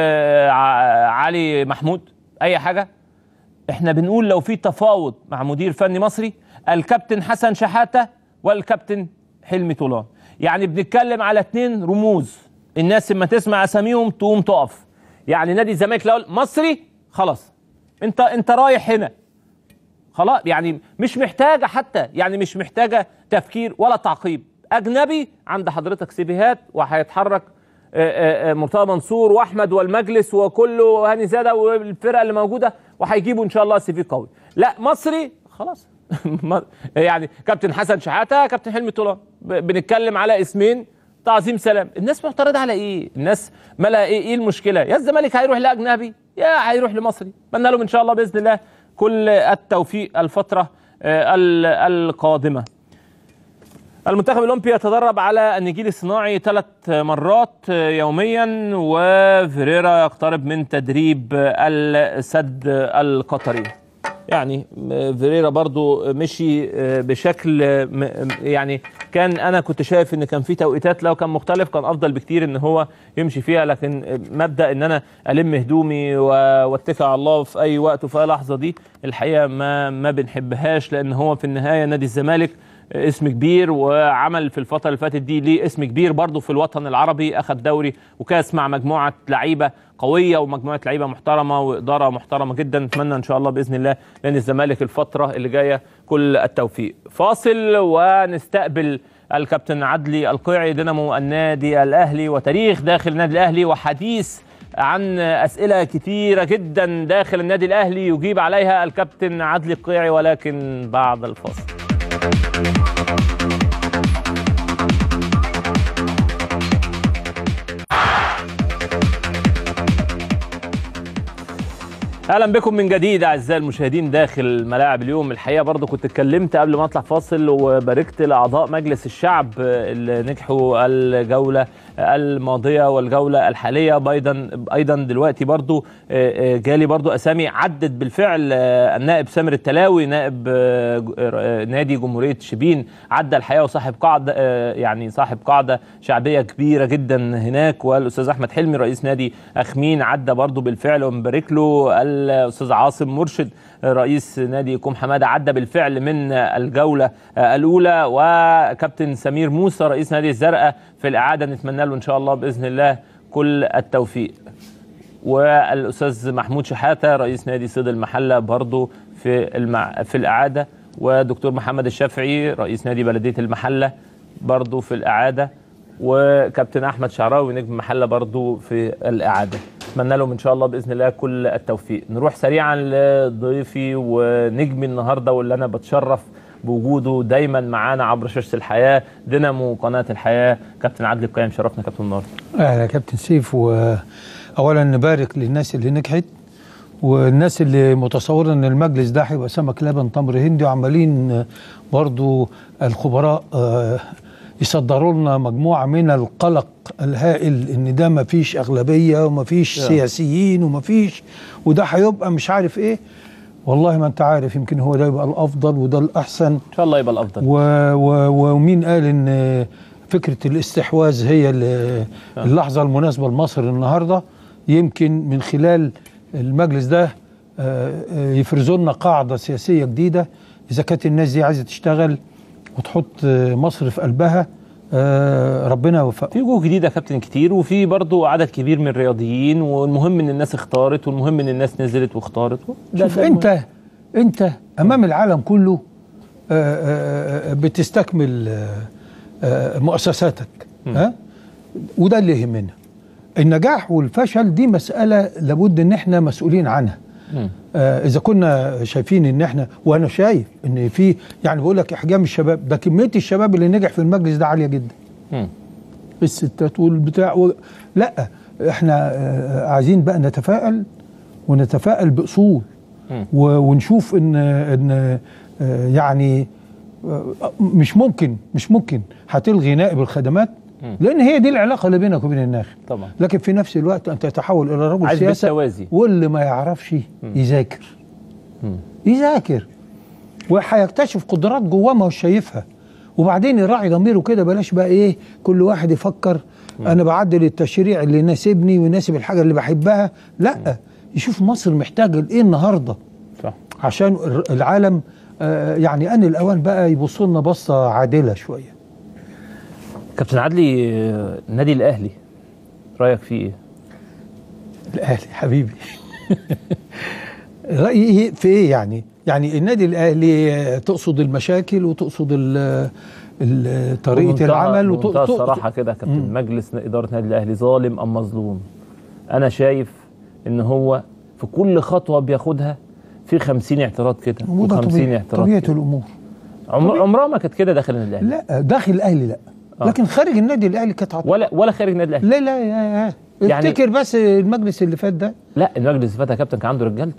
وعلي محمود اي حاجه احنا بنقول لو في تفاوض مع مدير فني مصري الكابتن حسن شحاته والكابتن حلمي طولان يعني بنتكلم على اتنين رموز الناس لما تسمع اساميهم تقوم تقف يعني نادي الزمالك لو مصري خلاص انت انت رايح هنا خلاص يعني مش محتاجه حتى يعني مش محتاجه تفكير ولا تعقيب اجنبي عند حضرتك سيفيهات وهيتحرك آه، آه، آه، مرتضى منصور واحمد والمجلس وكله هاني زاده والفرقه اللي موجوده وهيجيبوا ان شاء الله سي في قوي لا مصري خلاص ما- يعني كابتن حسن شحاته كابتن حلمي طولان ب- بنتكلم على اسمين تعظيم سلام الناس معترضه على ايه الناس مالها ايه ايه المشكله يا الزمالك هيروح لاجنبي يا هيروح لمصري اتمنى لهم ان شاء الله باذن الله كل التوفيق الفتره آه، ال- القادمه المنتخب الاولمبي يتدرب على النجيل الصناعي ثلاث مرات يوميا وفيريرا يقترب من تدريب السد القطري يعني فيريرا برضو مشي بشكل م- يعني كان انا كنت شايف ان كان في توقيتات لو كان مختلف كان افضل بكتير ان هو يمشي فيها لكن مبدا ان انا الم هدومي و- واتكل على الله في اي وقت وفي اي لحظه دي الحقيقه ما ما بنحبهاش لان هو في النهايه نادي الزمالك اسم كبير وعمل في الفتره اللي فاتت دي ليه اسم كبير برضه في الوطن العربي اخذ دوري وكاس مع مجموعه لعيبه قويه ومجموعه لعيبه محترمه واداره محترمه جدا نتمنى ان شاء الله باذن الله لان الزمالك الفتره اللي جايه كل التوفيق فاصل ونستقبل الكابتن عدلي القيعي دينامو النادي الاهلي وتاريخ داخل النادي الاهلي وحديث عن اسئله كتيره جدا داخل النادي الاهلي يجيب عليها الكابتن عدلي القيعي ولكن بعد الفاصل اهلا بكم من جديد اعزائي المشاهدين داخل ملاعب اليوم الحقيقه برضو كنت اتكلمت قبل ما اطلع فاصل وباركت لاعضاء مجلس الشعب اللي نجحوا الجوله الماضيه والجوله الحاليه ايضا ايضا دلوقتي برضو آه، آه، جالي برضو اسامي عدت بالفعل آه، النائب سامر التلاوي نائب آه، ج- آه، نادي جمهوريه شبين عدى الحقيقه وصاحب قاعده آه، يعني صاحب قاعده شعبيه كبيره جدا هناك والاستاذ احمد حلمي رئيس نادي اخمين عدى برضو بالفعل ومبارك له الاستاذ عاصم مرشد رئيس نادي كوم حماده عدى بالفعل من الجوله الاولى وكابتن سمير موسى رئيس نادي الزرقاء في الاعاده نتمنى له ان شاء الله باذن الله كل التوفيق والاستاذ محمود شحاته رئيس نادي صيد المحله برضو في المع... في الاعاده ودكتور محمد الشافعي رئيس نادي بلديه المحله برضو في الاعاده وكابتن احمد شعراوي نجم المحله برضو في الاعاده اتمنى لهم ان شاء الله باذن الله كل التوفيق نروح سريعا لضيفي ونجمي النهارده واللي انا بتشرف بوجوده دايما معانا عبر شاشه الحياه دينامو قناه الحياه كابتن عادل القيم شرفنا كابتن النهارده اهلا يا كابتن سيف واولا نبارك للناس اللي نجحت والناس اللي متصوره ان المجلس ده هيبقى سمك لبن تمر هندي وعمالين برضو الخبراء آه، يصدروا لنا مجموعه من القلق الهائل ان ده مفيش اغلبيه ومفيش Yeah. سياسيين ومفيش وده هيبقى مش عارف ايه والله ما انت عارف يمكن هو ده يبقى الافضل وده الاحسن ان شاء الله يبقى الافضل و و ومين قال ان فكره الاستحواذ هي ال- اللحظه المناسبه لمصر النهارده يمكن من خلال المجلس ده آه، آه، يفرزوا لنا قاعده سياسيه جديده اذا كانت الناس دي عايزه تشتغل وتحط آه، مصر في قلبها آه، ربنا يوفقهم في وجوه جديده يا كابتن كتير وفي برضو عدد كبير من الرياضيين والمهم ان الناس اختارت والمهم ان الناس نزلت واختارت ده- شوف ده انت انت امام العالم كله آه، آه، آه، بتستكمل آه، آه، مؤسساتك ها وده اللي يهمنا النجاح والفشل دي مسألة لابد ان احنا مسؤولين عنها مم. آه اذا كنا شايفين ان احنا وانا شايف ان في يعني بقول لك احجام الشباب ده كمية الشباب اللي نجح في المجلس ده عالية جدا مم. الستات والبتاع و... لا احنا آه، عايزين بقى نتفائل ونتفائل باصول مم. و... ونشوف ان ان آه، يعني آه، مش ممكن مش ممكن هتلغي نائب الخدمات مم. لان هي دي العلاقه اللي بينك وبين الناخب طبعا لكن في نفس الوقت انت تتحول الى رجل عايز سياسه بالتوازي. واللي ما يعرفش يذاكر مم. يذاكر وهيكتشف قدرات جواه ما هو شايفها وبعدين يراعي ضميره كده بلاش بقى ايه كل واحد يفكر انا بعدل التشريع اللي يناسبني ويناسب الحاجه اللي بحبها لا يشوف مصر محتاجه لايه النهارده صح عشان الر- العالم آه، يعني ان الاوان بقى يبصوا لنا بصه عادله شويه كابتن عدلي آه، النادي الاهلي رايك فيه ايه؟ الاهلي حبيبي رايي في ايه يعني يعني النادي الاهلي آه، تقصد المشاكل وتقصد ال- ال- طريقه بمنتهى- العمل بمنتهى وتقصد الصراحه كده يا كابتن مجلس اداره النادي الاهلي ظالم ام مظلوم انا شايف ان هو في كل خطوه بياخدها في 50 اعتراض كده وده و50 طبيعي اعتراض طبيعه كده. الامور عمر عمرها ما كانت كده داخل النادي الاهلي لا داخل الاهلي لا آه. لكن خارج النادي الاهلي كانت عط... ولا ولا خارج النادي الاهلي لا لا يا يا يعني- افتكر بس المجلس اللي فات ده لا المجلس اللي فات يا كابتن كان عنده رجالته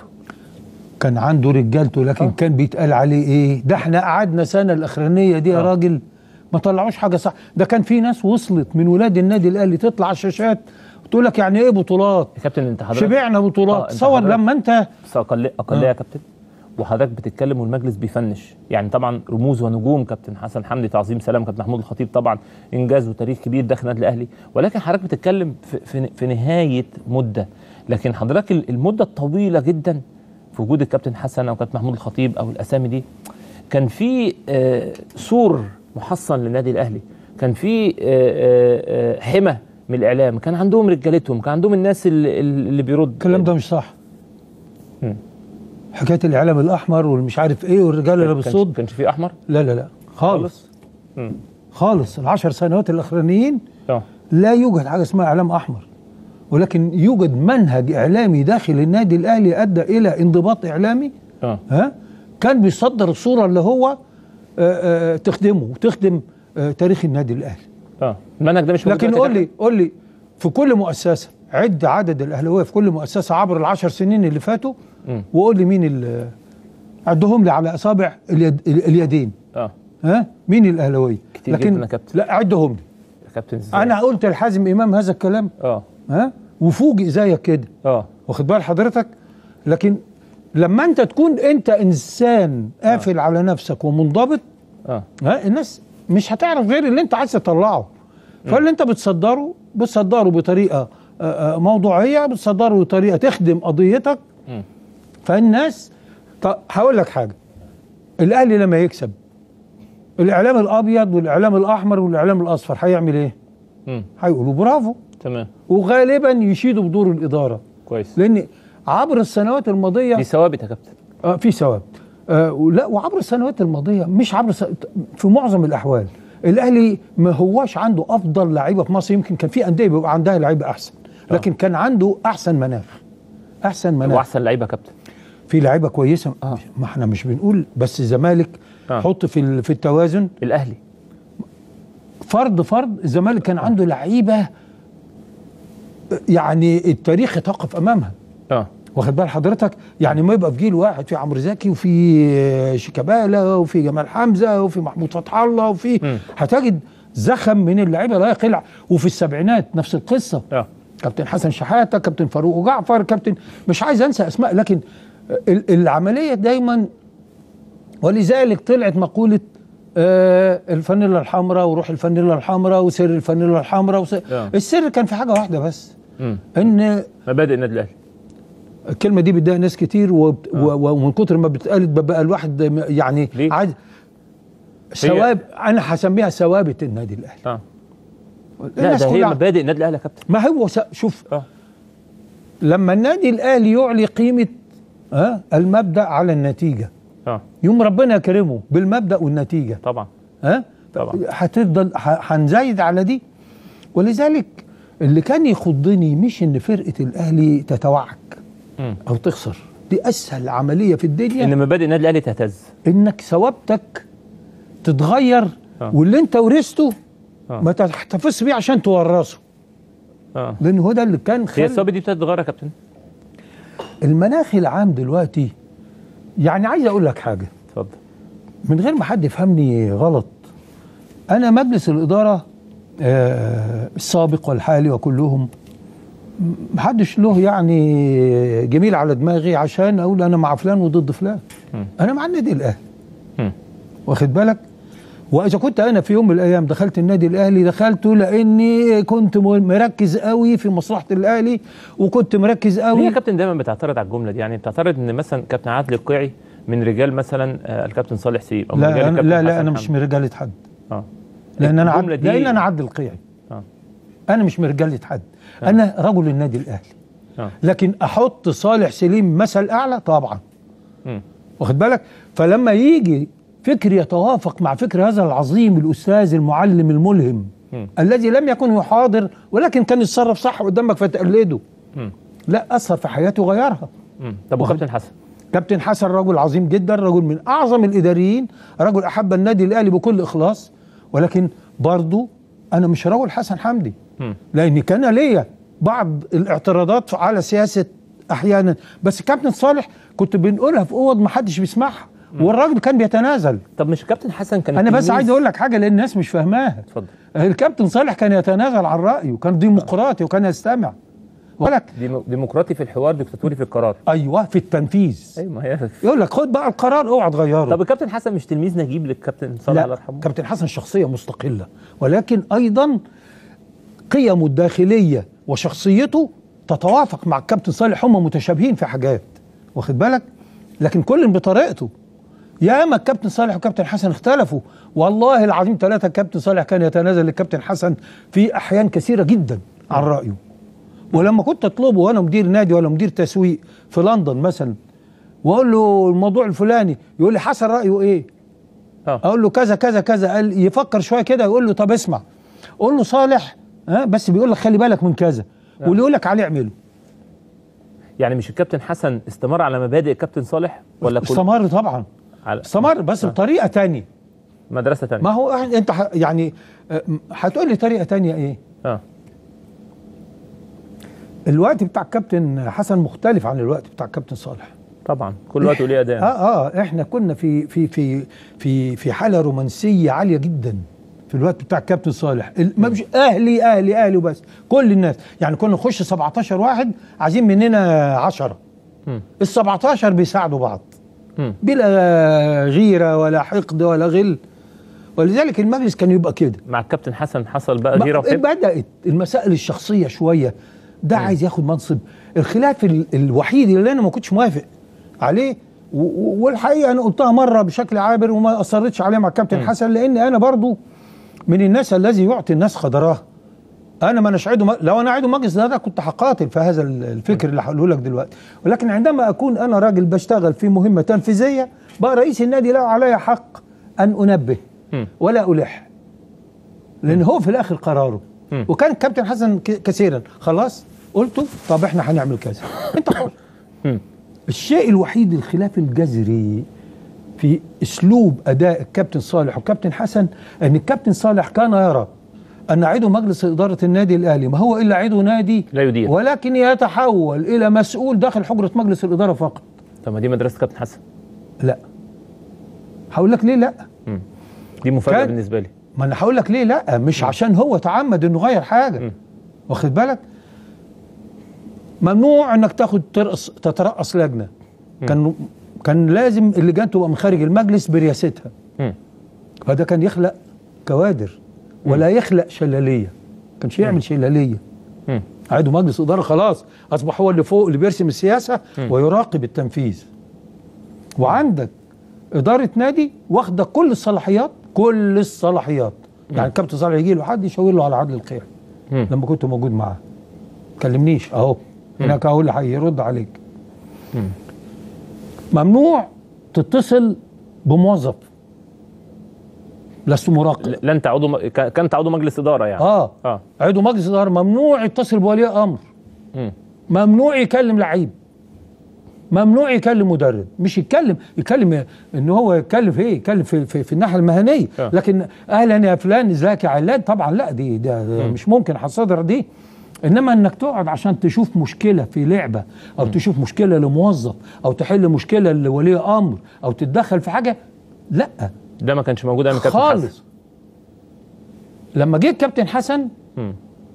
كان عنده رجالته لكن آه. كان بيتقال عليه ايه ده احنا قعدنا سنه الاخرانيه دي يا آه. راجل ما طلعوش حاجه صح ده كان في ناس وصلت من ولاد النادي الاهلي تطلع على الشاشات تقول لك يعني ايه بطولات يا كابتن انت حضرتك شبعنا آه، بطولات أنت تصور حضرتك- لما انت بس اقل اقليه آه. يا كابتن وحضرتك بتتكلم والمجلس بيفنش يعني طبعا رموز ونجوم كابتن حسن حمدي تعظيم سلام كابتن محمود الخطيب طبعا انجاز وتاريخ كبير داخل النادي الاهلي ولكن حضرتك بتتكلم في, في, في نهايه مده لكن حضرتك ال- المده الطويله جدا في وجود الكابتن حسن او كابتن محمود الخطيب او الاسامي دي كان في آه، سور محصن للنادي الاهلي كان في آه، آه، آه، حمى من الاعلام كان عندهم رجالتهم كان عندهم الناس اللي, اللي بيرد الكلام ده مش صح مم. حكايه الاعلام الاحمر والمش عارف ايه والرجال اللي كانش- بالصوت كانش في احمر لا لا لا خالص مم. خالص العشر سنوات الاخرانيين اه لا يوجد حاجه اسمها اعلام احمر ولكن يوجد منهج اعلامي داخل النادي الاهلي ادى الى انضباط اعلامي اه ها كان بيصدر الصوره اللي هو آه، آه، تخدمه وتخدم آه، تاريخ النادي الاهلي اه المنهج ده مش موجود لكن دلوقتي قول لي قول لي في كل مؤسسه عد عدد الاهلاويه في كل مؤسسه عبر العشر سنين اللي فاتوا مم. وقول لي مين ال- عدهم لي على اصابع اليد اليدين اه ها مين الاهلاويه كتير جدا يا كابتن. لا عدهم لي يا كابتن ازاي انا قلت لحازم امام هذا الكلام اه ها وفوجئ زيك كده اه واخد بال حضرتك لكن لما انت تكون انت انسان قافل على نفسك ومنضبط اه ها الناس مش هتعرف غير اللي انت عايز تطلعه فاللي انت بتصدره بتصدره بطريقه آه، آه، موضوعيه بتصدره بطريقه تخدم قضيتك مم. فالناس طب هقول لك حاجه الاهلي لما يكسب الاعلام الابيض والاعلام الاحمر والاعلام الاصفر هيعمل ايه؟ مم. هيقولوا برافو تمام وغالبا يشيدوا بدور الاداره كويس لان عبر السنوات الماضيه دي ثوابت يا كابتن آه في ثواب آه ولا وعبر السنوات الماضيه مش عبر س... في معظم الاحوال الاهلي ما هواش عنده افضل لعيبه في مصر يمكن كان في انديه بيبقى عندها لعيبه احسن لكن كان عنده احسن مناخ احسن مناخ واحسن لعيبه يا كابتن في لعيبه كويسه آه. ما احنا مش بنقول بس الزمالك آه. حط في ال- في التوازن الاهلي فرد فرد الزمالك كان عنده لعيبه يعني التاريخ يتوقف امامها اه واخد بال حضرتك يعني ما يبقى في جيل واحد في عمرو زكي وفي شيكابالا وفي جمال حمزه وفي محمود فتح الله وفي مم. هتجد زخم من اللعيبه لا يقل وفي السبعينات نفس القصه اه كابتن حسن شحاته كابتن فاروق جعفر كابتن مش عايز انسى اسماء لكن ال- العمليه دايما ولذلك طلعت مقوله آه الفانيلا الحمراء وروح الفانيلا الحمراء وسر الفانيلا الحمراء وسر آه. السر كان في حاجه واحده بس مم. ان مبادئ النادي الاهلي الكلمه دي بتضايق ناس كتير وبت- و- و- ومن كتر ما بتقال بقى الواحد م- يعني ليه؟ عايز ثواب انا هسميها ثوابت النادي الاهلي اه لا الناس ده هي كلها- مبادئ النادي الاهلي يا كابتن ما هو س- شوف اه لما النادي الاهلي يعلي قيمه ها المبدا على النتيجه اه يوم ربنا يكرمه بالمبدا والنتيجه طبعا ها طبعا. هتفضل ه- هنزايد على دي ولذلك اللي كان يخضني مش ان فرقه الاهلي تتوعك مم. او تخسر دي اسهل عمليه في الدنيا ان مبادئ النادي الاهلي تهتز انك ثوابتك تتغير آه. واللي انت ورثته آه. ما تحتفظش بيه عشان تورثه اه لان هو ده اللي كان هي خل... الثوابت دي بتتغير يا كابتن المناخ العام دلوقتي يعني عايز اقول لك حاجه اتفضل من غير ما حد يفهمني غلط انا مجلس الاداره آه، السابق والحالي وكلهم م- محدش له يعني جميل على دماغي عشان اقول انا مع فلان وضد فلان مم. انا مع النادي الاهلي مم. واخد بالك واذا كنت انا في يوم من الايام دخلت النادي الاهلي دخلته لاني كنت م- مركز قوي في مصلحه الاهلي وكنت مركز ليه قوي يا كابتن دايما بتعترض على الجمله دي يعني بتعترض ان مثلا كابتن عادل القيعي من رجال مثلا آه، الكابتن صالح سيب او من رجال لا أنا الكابتن لا لا حسن انا مش حمدي. من رجاله حد اه لان انا عد... الجملة دي- لان انا عبد القيعي اه انا مش من رجاله حد انا رجل النادي الاهلي اه لكن احط صالح سليم مثل اعلى طبعا مم. واخد بالك فلما يجي فكر يتوافق مع فكر هذا العظيم الاستاذ المعلم الملهم مم. الذي لم يكن يحاضر ولكن كان يتصرف صح قدامك فتقلده مم. لا اثر في حياته وغيرها مم. طب واخد- وكابتن حسن كابتن حسن رجل عظيم جدا رجل من اعظم الاداريين رجل احب النادي الاهلي بكل اخلاص ولكن برضو انا مش رجل حسن حمدي مم. لان كان ليا بعض الاعتراضات على سياسه احيانا بس كابتن صالح كنت بنقولها في اوض ما حدش بيسمعها والراجل كان بيتنازل طب مش كابتن حسن كان انا بس التلميذ- عايز اقول لك حاجه لان الناس مش فاهماها اتفضل الكابتن صالح كان يتنازل عن رايه وكان ديمقراطي وكان يستمع ولك ديمو- ديمقراطي في الحوار ديكتاتوري في القرار ايوه في التنفيذ ايوه ما هي يقول لك خد بقى القرار اوعى تغيره طب الكابتن حسن مش تلميذ نجيب للكابتن صالح الله لا يرحمه كابتن حسن شخصية مستقلة ولكن أيضا قيمه الداخلية وشخصيته تتوافق مع الكابتن صالح هم متشابهين في حاجات واخد بالك لكن كل بطريقته ياما الكابتن صالح والكابتن حسن اختلفوا والله العظيم ثلاثة الكابتن صالح كان يتنازل للكابتن حسن في أحيان كثيرة جدا عن رأيه ولما كنت أطلبه وأنا مدير نادي ولا مدير تسويق في لندن مثلا وأقول له الموضوع الفلاني يقول لي حسن رأيه إيه اه اقول له كذا كذا كذا قال يفكر شويه كده يقول له طب اسمع قول له صالح ها بس بيقول لك خلي بالك من كذا واللي يقول لك عليه اعمله يعني مش الكابتن حسن استمر على مبادئ الكابتن صالح ولا كل استمر طبعا على استمر بس بطريقه تانية مدرسه ثانيه ما هو إحنا- انت ح- يعني آه، هتقول لي طريقه تانية ايه اه الوقت بتاع الكابتن حسن مختلف عن الوقت بتاع الكابتن صالح طبعا كل وقت وليه اداء اه اه احنا كنا في في في في في حاله رومانسيه عاليه جدا في الوقت بتاع الكابتن صالح ال- ما مش اهلي اهلي اهلي وبس كل الناس يعني كنا نخش 17 واحد عايزين مننا 10 مم. ال 17 بيساعدوا بعض مم. بلا غيره ولا حقد ولا غل ولذلك المجلس كان يبقى كده مع الكابتن حسن حصل بقى غيره وحب بدات المسائل الشخصيه شويه ده عايز ياخد منصب الخلاف ال- الوحيد اللي انا ما كنتش موافق عليه و- و- والحقيقه انا قلتها مره بشكل عابر وما اصرتش عليه مع الكابتن حسن لان انا برضو من الناس الذي يعطي الناس قدرها انا ما اناش عضو م- لو انا عضو مجلس ده كنت هقاتل في هذا ال- الفكر اللي هقوله لك دلوقتي ولكن عندما اكون انا راجل بشتغل في مهمه تنفيذيه بقى رئيس النادي له علي حق ان انبه مم. ولا الح لان هو في الاخر قراره مم. وكان الكابتن حسن ك- كثيرا خلاص قلته طب احنا هنعمل كذا انت حر مم. الشيء الوحيد الخلاف الجذري في اسلوب اداء الكابتن صالح والكابتن حسن ان الكابتن صالح كان يرى ان عضو مجلس اداره النادي الاهلي ما هو الا عضو نادي لا يدير. ولكن يتحول الى مسؤول داخل حجره مجلس الاداره فقط طب ما دي مدرسه كابتن حسن لا هقول لك ليه لا مم. دي مفاجاه كان- بالنسبه لي ما انا هقول لك ليه لا مش عشان هو تعمد انه يغير حاجه مم. واخد بالك ممنوع انك تاخد ترقص تترأس لجنه كان كان لازم اللجان تبقى من خارج المجلس برياستها مم. فده كان يخلق كوادر ولا يخلق شلاليه كانش يعمل شلاليه مم. عضو مجلس اداره خلاص اصبح هو اللي فوق اللي بيرسم السياسه ويراقب التنفيذ وعندك اداره نادي واخده كل الصلاحيات كل الصلاحيات يعني الكابتن صالح يجي له حد يشاور له على عدل الخير مم. لما كنت موجود معاه كلمنيش اهو هناك اهو اللي هيرد عليك ممنوع تتصل بموظف لست مراقب لا انت عضو م... ك- كنت عضو مجلس اداره يعني اه اه عضو مجلس اداره ممنوع يتصل بولي امر مم. ممنوع يكلم لعيب ممنوع يكلم مدرب مش يتكلم يكلم ان هو يتكلم في ايه يتكلم في, في, في الناحيه المهنيه آه. لكن اهلا يا فلان ازيك يا علان طبعا لا دي ده ده مش ممكن هتصدر دي انما انك تقعد عشان تشوف مشكله في لعبه او تشوف مشكله لموظف او تحل مشكله لولي امر او تتدخل في حاجه لا ده ما كانش موجود ايام كابتن حسن خالص لما جه الكابتن حسن مم.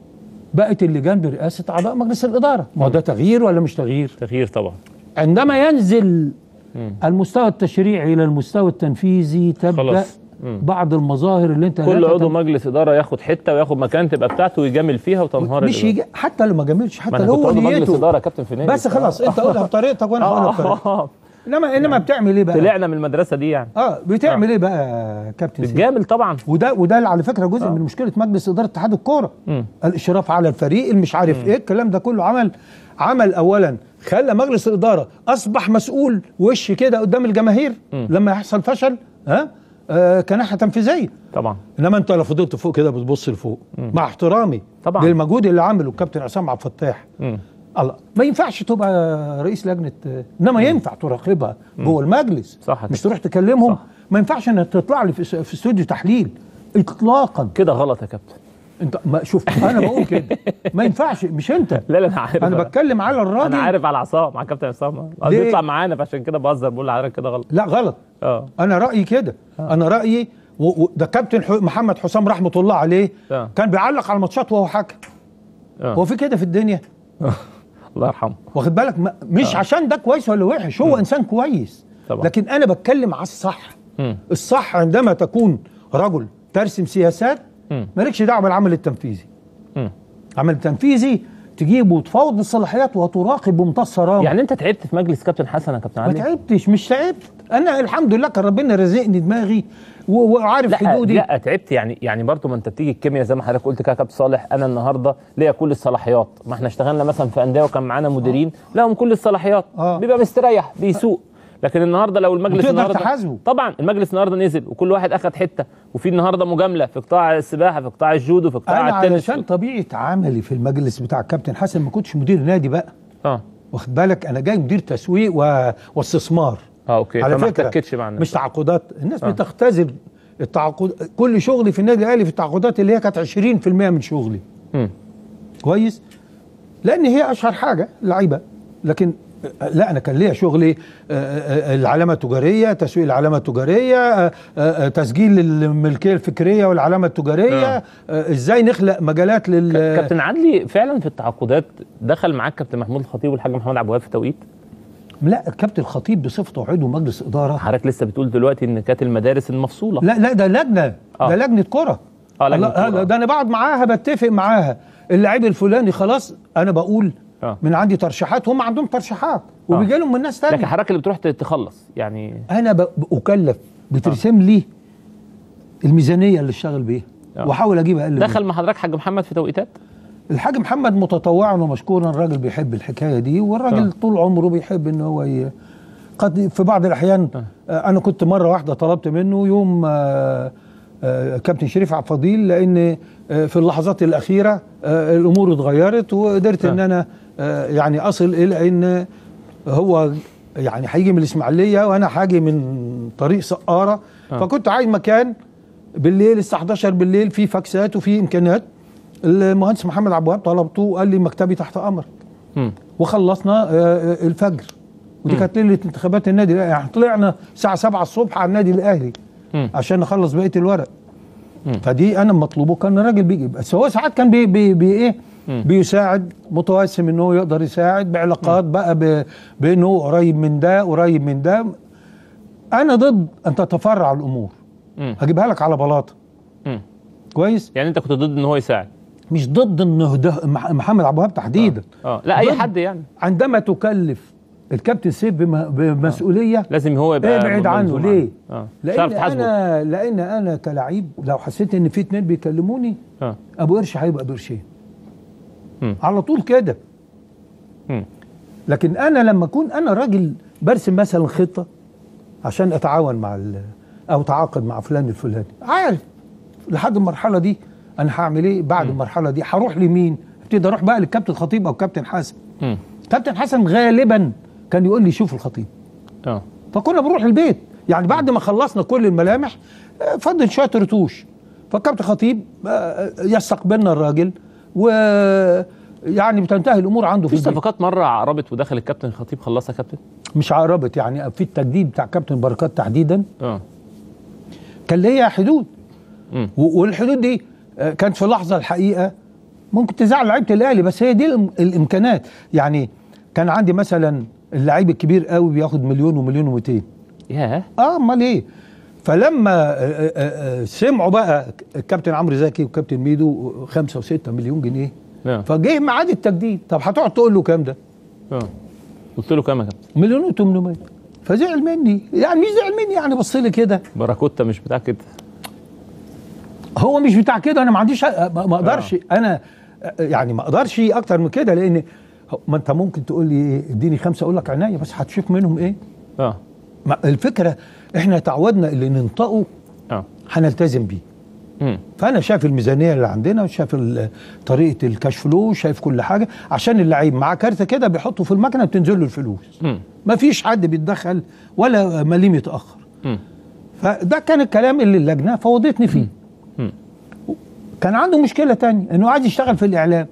بقت اللجان برئاسه اعضاء مجلس الاداره ما هو ده تغيير ولا مش تغيير تغيير طبعا عندما ينزل مم. المستوى التشريعي الى المستوى التنفيذي تبدا خلاص. مم. بعض المظاهر اللي انت كل لا عضو تتم- مجلس اداره ياخد حته وياخد مكان تبقى بتاعته ويجامل فيها وتنهار مش الإدارة. يجي حتى لو ما جاملش ما حتى انا لو كنت هو عضو مجلس نيته اداره يا كابتن في نادي بس خلاص انت قولها بطريقتك وانا هقولها بطريقتي اه انما انما بتعمل ايه بقى؟ طلعنا من المدرسه دي يعني اه بتعمل ايه بقى يا كابتن سيف؟ بتجامل طبعا وده وده اللي على فكره جزء من مشكله مجلس اداره اتحاد الكوره مم. الاشراف على الفريق اللي مش عارف ايه الكلام ده كله عمل عمل اولا خلى مجلس الاداره اصبح مسؤول وش كده قدام الجماهير لما يحصل فشل ها آه كناحيه تنفيذيه طبعا انما انت لو فضلت فوق كده بتبص لفوق مع احترامي طبعا. للمجهود اللي عمله الكابتن عصام عبد الفتاح مم. الله ما ينفعش تبقى رئيس لجنه انما ينفع تراقبها جوه المجلس صح مش كده. تروح تكلمهم صح. ما ينفعش انك تطلع لي في في استوديو تحليل اطلاقا كده غلط يا كابتن انت ما شوف انا بقول كده ما ينفعش مش انت لا لا انا عارف انا بتكلم على الراجل انا عارف على عصام مع كابتن عصام قصدي ليه؟ يطلع معانا فعشان كده بهزر بقول لحضرتك كده غلط لا غلط اه انا رايي كده انا رايي و- و- ده كابتن ح- محمد حسام رحمه الله عليه آه. كان بيعلق على الماتشات وهو حكم آه. هو في كده في الدنيا الله يرحمه واخد بالك ما- مش عشان ده كويس ولا وحش هو انسان كويس طبعا. لكن انا بتكلم على الصح مم. الصح عندما تكون رجل ترسم سياسات مم. مالكش دعوه بالعمل التنفيذي مم. عمل تنفيذي تجيب وتفاوض بالصلاحيات وتراقب بمنتهى الصرامه يعني انت تعبت في مجلس كابتن حسن يا كابتن ما علي تعبتش مش تعبت انا الحمد لله كان ربنا رزقني دماغي و- وعارف لا حدودي لا تعبت يعني يعني برضه ما انت بتيجي الكيمياء زي ما حضرتك قلت كده يا كابتن صالح انا النهارده ليا كل الصلاحيات ما احنا اشتغلنا مثلا في انديه وكان معانا مديرين لهم كل الصلاحيات آه. بيبقى مستريح بيسوق لكن النهارده لو المجلس وتقدر النهارده تحاسبه. طبعا المجلس النهارده نزل وكل واحد اخد حته وفي النهارده مجامله في قطاع السباحه في قطاع الجودو في قطاع انا التنس علشان طبيعه عملي في المجلس بتاع الكابتن حسن ما كنتش مدير نادي بقى اه واخد بالك انا جاي مدير تسويق و... واستثمار اه اوكي على فما فكره احتكتش مع الناس مش تعاقدات الناس آه. آه. بتختزل التعاقد كل شغلي في النادي الاهلي في التعاقدات اللي هي كانت 20% من شغلي مم. كويس لان هي اشهر حاجه لعيبه لكن آه، لا انا كان ليا شغلي آه، آه، العلامه التجاريه تسويق العلامه التجاريه آه، آه، تسجيل الملكيه الفكريه والعلامه التجاريه آه. آه، ازاي نخلق مجالات لل كابتن عدلي فعلا في التعاقدات دخل معاك كابتن محمود الخطيب والحاج محمد عبد الوهاب في توقيت لا الكابتن الخطيب بصفته عضو مجلس اداره حضرتك لسه بتقول دلوقتي ان كانت المدارس المفصوله لا لا ده لجنه آه. ده لجنه كره اه لجنة الله- كورة. ده انا بقعد معاها بتفق معاها اللعيب الفلاني خلاص انا بقول آه. من عندي ترشيحات هم عندهم ترشيحات وبيجي لهم من ناس لكن تانية حضرتك اللي بتروح تخلص يعني انا ب- بكلف بترسم لي الميزانيه اللي اشتغل بيها آه. واحاول اجيب اقل منها. دخل مع حضرتك حاج محمد في توقيتات الحاج محمد متطوعا ومشكورا الراجل بيحب الحكايه دي والراجل آه. طول عمره بيحب ان هو ي... قد في بعض الاحيان آه. انا كنت مره واحده طلبت منه يوم آه آه كابتن شريف عبد الفضيل لان آه في اللحظات الاخيره آه الامور اتغيرت وقدرت ان آه. انا آه يعني اصل الى ان هو يعني هيجي من الاسماعيليه وانا هاجي من طريق سقاره آه. فكنت عايز مكان بالليل الساعه 11 بالليل في فاكسات وفي امكانيات المهندس محمد عبد الوهاب طلبته قال لي مكتبي تحت امرك مم. وخلصنا آه، آه، الفجر ودي كانت ليله انتخابات النادي الاهلي يعني طلعنا الساعه 7 الصبح على النادي الاهلي مم. عشان نخلص بقيه الورق مم. فدي انا مطلوبه كان الراجل بيجي بس هو ساعات كان بي بي بي ايه مم. بيساعد متوسم ان هو يقدر يساعد بعلاقات بقى ب- بانه قريب من ده قريب من ده انا ضد ان تتفرع الامور مم. هجيبها لك على بلاطه مم. كويس يعني انت كنت ضد ان هو يساعد مش ضد انه ده مح- محمد عبد الوهاب تحديدا اه لا اي ضد. حد يعني عندما تكلف الكابتن سيف بم- بمسؤوليه لازم هو يبقى ابعد عنه ملزوم ليه؟ اه مش عارف لان تحاسبه انا لان انا كلعيب لو حسيت ان في اتنين بيكلموني اه ابو قرش هيبقى بقرشين مم. على طول كده مم. لكن انا لما اكون انا راجل برسم مثلا خطه عشان اتعاون مع ال- او اتعاقد مع فلان الفلاني عارف لحد المرحله دي انا هعمل ايه بعد المرحله دي هروح لمين ابتدي اروح بقى للكابتن خطيب او كابتن حسن مم. كابتن حسن غالبا كان يقول لي شوف الخطيب اه فكنا بنروح البيت يعني بعد ما خلصنا كل الملامح آه، فضل شويه رتوش فالكابتن خطيب آه، يستقبلنا الراجل و يعني بتنتهي الامور عنده في في البيت صفقات مره عربت ودخل الكابتن خطيب خلصها كابتن مش عربت يعني في التجديد بتاع كابتن بركات تحديدا اه كان ليا حدود مم. و- والحدود دي آه، كانت في لحظه الحقيقه ممكن تزعل لعيبه الاهلي بس هي دي الإم- الامكانات يعني كان عندي مثلا اللعيب الكبير قوي بياخد مليون ومليون و200 ياه اه امال ايه فلما آه، آه، آه، سمعوا بقى الكابتن عمرو زكي والكابتن ميدو خمسة وستة مليون جنيه اه فجه ميعاد التجديد طب هتقعد تقول له كام ده اه قلت له كام يا كابتن مليون و800 فزعل مني يعني مش زعل مني يعني بص لي كده باراكوتا مش بتاع كده هو مش بتاع كده انا ما عنديش ما ما اقدرش انا يعني ما اقدرش اكتر من كده لان ما انت ممكن تقول لي إيه، اديني خمسه اقول لك عينيا بس هتشوف منهم ايه اه ما الفكره احنا تعودنا اللي ننطقه اه هنلتزم بيه مم. فانا شايف الميزانيه اللي عندنا وشايف ال- طريقه الكاش فلو شايف كل حاجه عشان اللعيب معاه كارت كده بيحطه في المكنه بتنزل له الفلوس مم. ما فيش حد بيتدخل ولا مليم يتاخر مم. فده كان الكلام اللي اللجنه فوضتني فيه مم. كان عنده مشكله تانية انه عايز يشتغل في الاعلام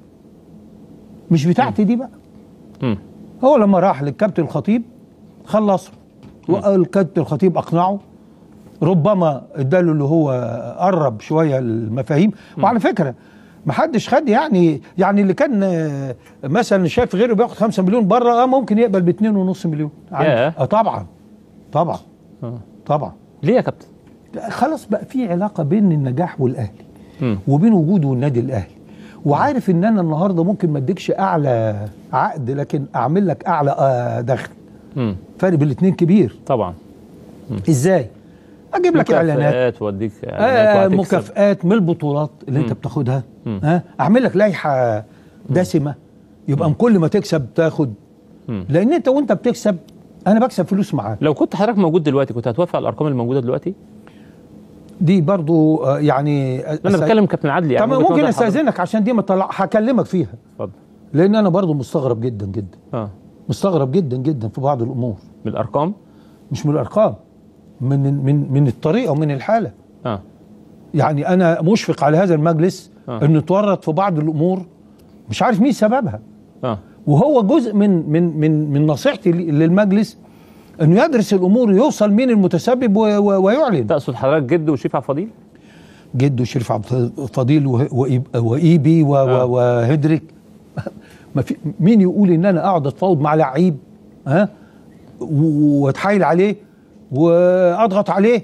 مش بتاعتي دي بقى مم. هو لما راح للكابتن الخطيب خلصه والكابتن الخطيب اقنعه ربما اداله اللي هو قرب شويه المفاهيم وعلى فكره ما حدش خد يعني يعني اللي كان آه، مثلا شايف غيره بياخد 5 مليون بره اه ممكن يقبل ب 2.5 مليون عادي. ياه. اه طبعا طبعا اه طبعا ليه يا كابتن خلاص بقى في علاقه بين النجاح والاهلي مم. وبين وجوده النادي الاهلي وعارف ان انا النهارده ممكن ما اديكش اعلى عقد لكن اعمل لك اعلى آه، دخل مم. فرق بين الاثنين كبير طبعا ازاي اجيب لك اعلانات مكافآت واديك آه اعلانات وهتكسب. مكافآت من البطولات اللي انت بتاخدها مم. ها اعمل لك لائحه دسمه يبقى كل ما تكسب تاخد مم. لان انت وانت بتكسب انا بكسب فلوس معاك لو كنت حضرتك موجود دلوقتي كنت هتوافق على الارقام الموجوده دلوقتي دي برضو آه، يعني انا بتكلم كابتن عدلي يعني طب وجهة ممكن نظر حضرتك. استاذنك عشان دي ما طلع هكلمك فيها اتفضل لان انا برضو مستغرب جدا جدا اه مستغرب جدا جدا في بعض الامور من الارقام مش من الارقام من من من الطريقه ومن الحاله اه يعني انا مشفق على هذا المجلس آه. انه اتورط في بعض الامور مش عارف مين سببها اه وهو جزء من من من من نصيحتي لي- للمجلس انه يدرس الامور يوصل مين المتسبب و- و- ويعلن تقصد حضرتك جد وشريف عبد الفضيل جده شريف عبد الفضيل وه- وإيب- وايبي و- آه. و- وهدريك ما في مين يقول ان انا اقعد اتفاوض مع لعيب ها و- واتحايل عليه واضغط عليه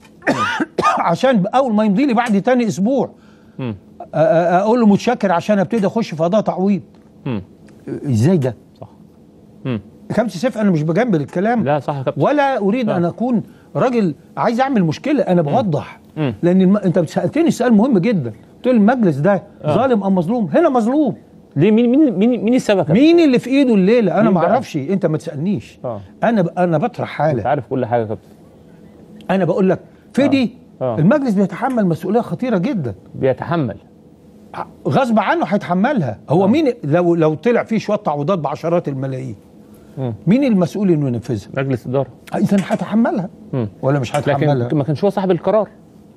عشان اول ما يمضي لي بعد تاني اسبوع مم. أ- أ- اقول له متشكر عشان ابتدي اخش في قضاء تعويض مم. ازاي ده صح مم. كابتن سيف انا مش بجمل الكلام لا صح يا كابتن ولا اريد آه. ان اكون راجل عايز اعمل مشكله انا بوضح مم. لان الم... انت سالتني سؤال مهم جدا قلت لي المجلس ده آه. ظالم ام مظلوم هنا مظلوم ليه مين مين مين مين السبب يا كابتن؟ مين اللي في ايده الليله انا مين ما بقى؟ اعرفش انت ما تسالنيش آه. انا ب... انا بطرح انت حاله عارف كل حاجه يا كابتن انا بقول لك في آه. دي آه. المجلس بيتحمل مسؤوليه خطيره جدا بيتحمل غصب عنه هيتحملها هو آه. مين لو لو طلع فيه شويه تعويضات بعشرات الملايين مم. مين المسؤول انه ينفذها مجلس اداره اذا هتحملها مم. ولا مش هتحملها لكن ما كانش هو صاحب القرار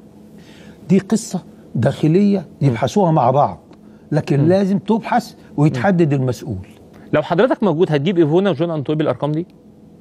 دي قصة داخلية يبحثوها مع بعض لكن لازم تبحث ويتحدد المسؤول لو حضرتك موجود هتجيب ايفونا وجون انطوي بالارقام دي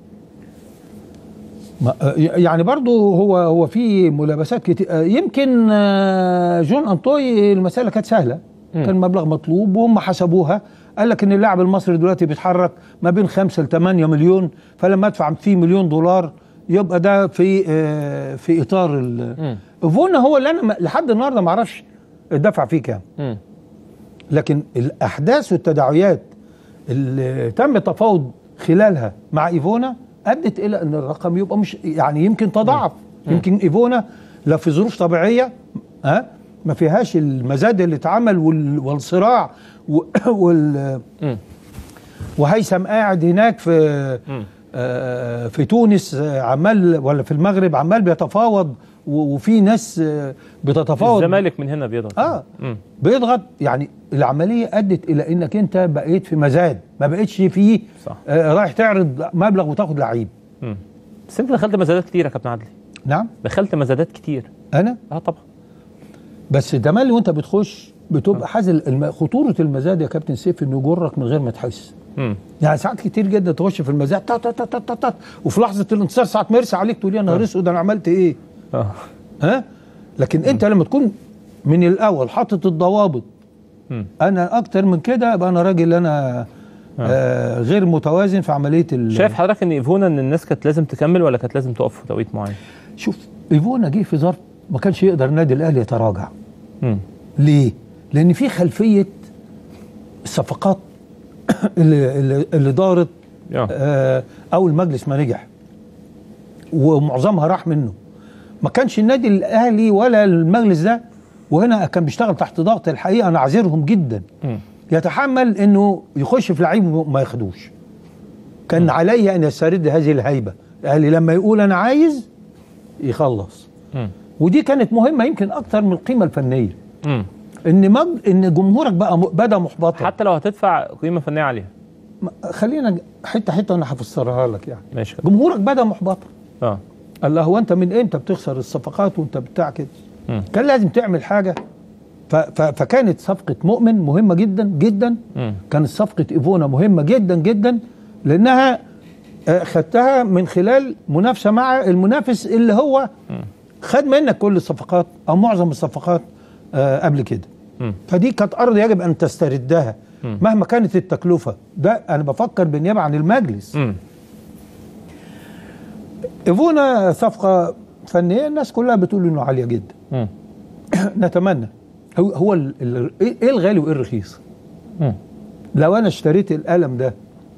ما- آه، يعني برضو هو هو في ملابسات كتير آه، يمكن آه، جون انطوي المسألة كانت سهلة مم. كان مبلغ مطلوب وهم حسبوها قال لك ان اللاعب المصري دلوقتي بيتحرك ما بين 5 ل 8 مليون فلما ادفع فيه مليون دولار يبقى ده في آه، في اطار ال- ايفونا هو اللي انا ما- لحد النهارده ما اعرفش الدفع فيه كام مم. لكن الاحداث والتداعيات اللي تم التفاوض خلالها مع ايفونا ادت الى ان الرقم يبقى مش يعني يمكن تضاعف يمكن ايفونا لا في ظروف طبيعيه ها ما فيهاش المزاد اللي اتعمل وال- والصراع و- وال مم. وهيثم قاعد هناك في آه، في تونس آه، عمال ولا في المغرب عمال بيتفاوض و- وفي ناس آه، بتتفاوض الزمالك من هنا بيضغط اه مم. بيضغط يعني العمليه ادت الى انك انت بقيت في مزاد ما بقتش فيه صح. آه رايح تعرض مبلغ وتاخد لعيب مم. بس انت دخلت مزادات كتير يا كابتن عدلي نعم دخلت مزادات كتير انا اه طبعا بس تملي وانت بتخش بتبقى حازل الم... خطوره المزاد يا كابتن سيف انه يجرك من غير ما تحس مم. يعني ساعات كتير جدا تخش في المزاد تا تا تا تا تا تا وفي لحظه الانتصار ساعه ما يرسى عليك تقول يا نهار اسود انا عملت ايه اه ها لكن انت لما تكون من الاول حاطط الضوابط مم. انا اكتر من كده يبقى انا راجل انا آه غير متوازن في عمليه ال... شايف حضرتك ان ايفونا ان الناس كانت لازم تكمل ولا كانت لازم تقف في توقيت معين؟ شوف ايفونا جه في ظرف ما كانش يقدر النادي الاهلي يتراجع مم. ليه؟ لان في خلفيه الصفقات اللي اللي, اللي دارت آه. آه اول مجلس ما نجح ومعظمها راح منه ما كانش النادي الاهلي ولا المجلس ده وهنا كان بيشتغل تحت ضغط الحقيقه انا عذرهم جدا مم. يتحمل انه يخش في لعيب وما ياخدوش كان عليه ان يسترد هذه الهيبه الاهلي لما يقول انا عايز يخلص مم. ودي كانت مهمه يمكن اكتر من القيمه الفنيه مم. ان مج... ان جمهورك بقى م... بدا محبطا حتى لو هتدفع قيمه فنيه عليها ما- خلينا حته حته انا هفسرها لك يعني ماشي كده. جمهورك بدا محبطا اه الله هو انت من امتى بتخسر الصفقات وانت بتاع كده مم. كان لازم تعمل حاجه ف... ف... فكانت صفقه مؤمن مهمه جدا جدا مم. كانت صفقه ايفونا مهمه جدا جدا لانها آه، خدتها من خلال منافسه مع المنافس اللي هو خد منك كل الصفقات او معظم الصفقات آه، قبل كده مم. فدي كانت ارض يجب ان تستردها مهما كانت التكلفه ده انا بفكر بالنيابه عن المجلس مم. ايفونا صفقه فنيه الناس كلها بتقول انه عاليه جدا مم. نتمنى هو هو ال- ال- ايه إيه الغالي وايه الرخيص مم. لو انا اشتريت القلم ده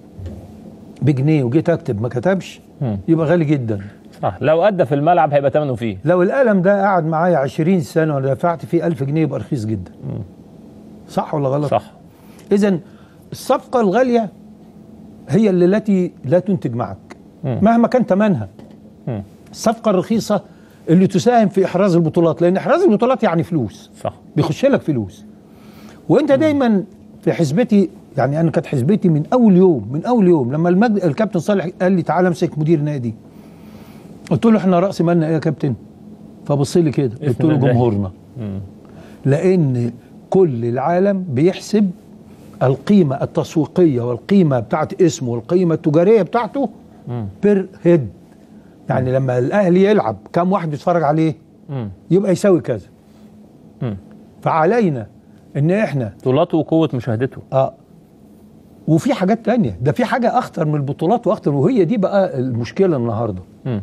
بجنيه وجيت اكتب ما كتبش مم. يبقى غالي جدا صح لو ادى في الملعب هيبقى ثمنه فيه لو القلم ده قعد معايا 20 سنه وانا دفعت فيه 1000 جنيه يبقى رخيص جدا صح ولا غلط صح اذا الصفقه الغاليه هي اللي التي لا تنتج معك مم. مهما كان ثمنها مم. الصفقه الرخيصه اللي تساهم في احراز البطولات لان احراز البطولات يعني فلوس صح بيخش لك فلوس وانت دايما في حسبتي يعني انا كانت حسبتي من اول يوم من اول يوم لما المجد الكابتن صالح قال لي تعالى امسك مدير نادي قلت له احنا راس مالنا ايه يا كابتن فبص لي كده قلت له النادي. جمهورنا مم. لان كل العالم بيحسب القيمه التسويقيه والقيمه بتاعت اسمه والقيمه التجاريه بتاعته مم. بير هيد يعني لما الاهلي يلعب كم واحد يتفرج عليه مم. يبقى يساوي كذا مم. فعلينا ان احنا بطولاته وقوه مشاهدته اه وفي حاجات تانية ده في حاجة أخطر من البطولات وأخطر وهي دي بقى المشكلة النهاردة مم.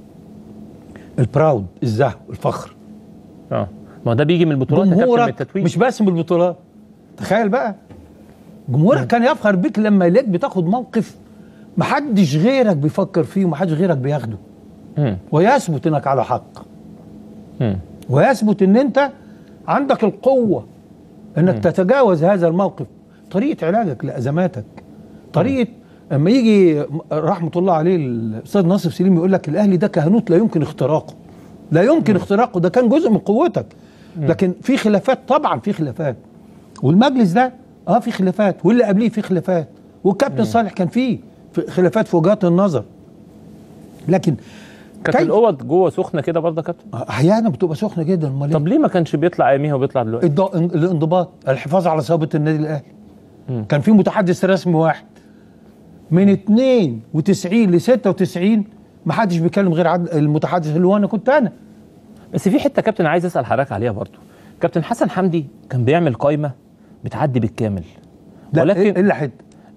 البراود الزهو الفخر اه ما ده بيجي من البطولات يا كابتن من جمهورك التتويج مش بس من البطولات تخيل بقى جمهورك كان يفخر بيك لما يلاقيك بتاخد موقف محدش غيرك بيفكر فيه ومحدش غيرك بياخده مم. ويثبت انك على حق مم. ويثبت ان انت عندك القوة انك تتجاوز هذا الموقف طريقة علاجك لأزماتك طريقة اما يجي رحمة الله عليه الأستاذ ناصر سليم يقول لك الأهلي ده كهنوت لا يمكن اختراقه لا يمكن اختراقه ده كان جزء من قوتك لكن في خلافات طبعا في خلافات والمجلس ده اه في خلافات واللي قبليه في خلافات والكابتن صالح كان فيه في خلافات في وجهات النظر لكن كانت كيف- الاوض جوه سخنه كده برضه يا كابتن احيانا بتبقى سخنه جدا امال إيه؟ طب ليه ما كانش بيطلع اياميها وبيطلع دلوقتي الض- الانضباط الحفاظ على ثوابت النادي الاهلي مم. كان في متحدث رسمي واحد من 92 ل 96 ما حدش بيتكلم غير عد المتحدث اللي هو انا كنت انا بس في حته كابتن عايز اسال حضرتك عليها برضه كابتن حسن حمدي كان بيعمل قايمه بتعدي بالكامل لا ولكن الا حته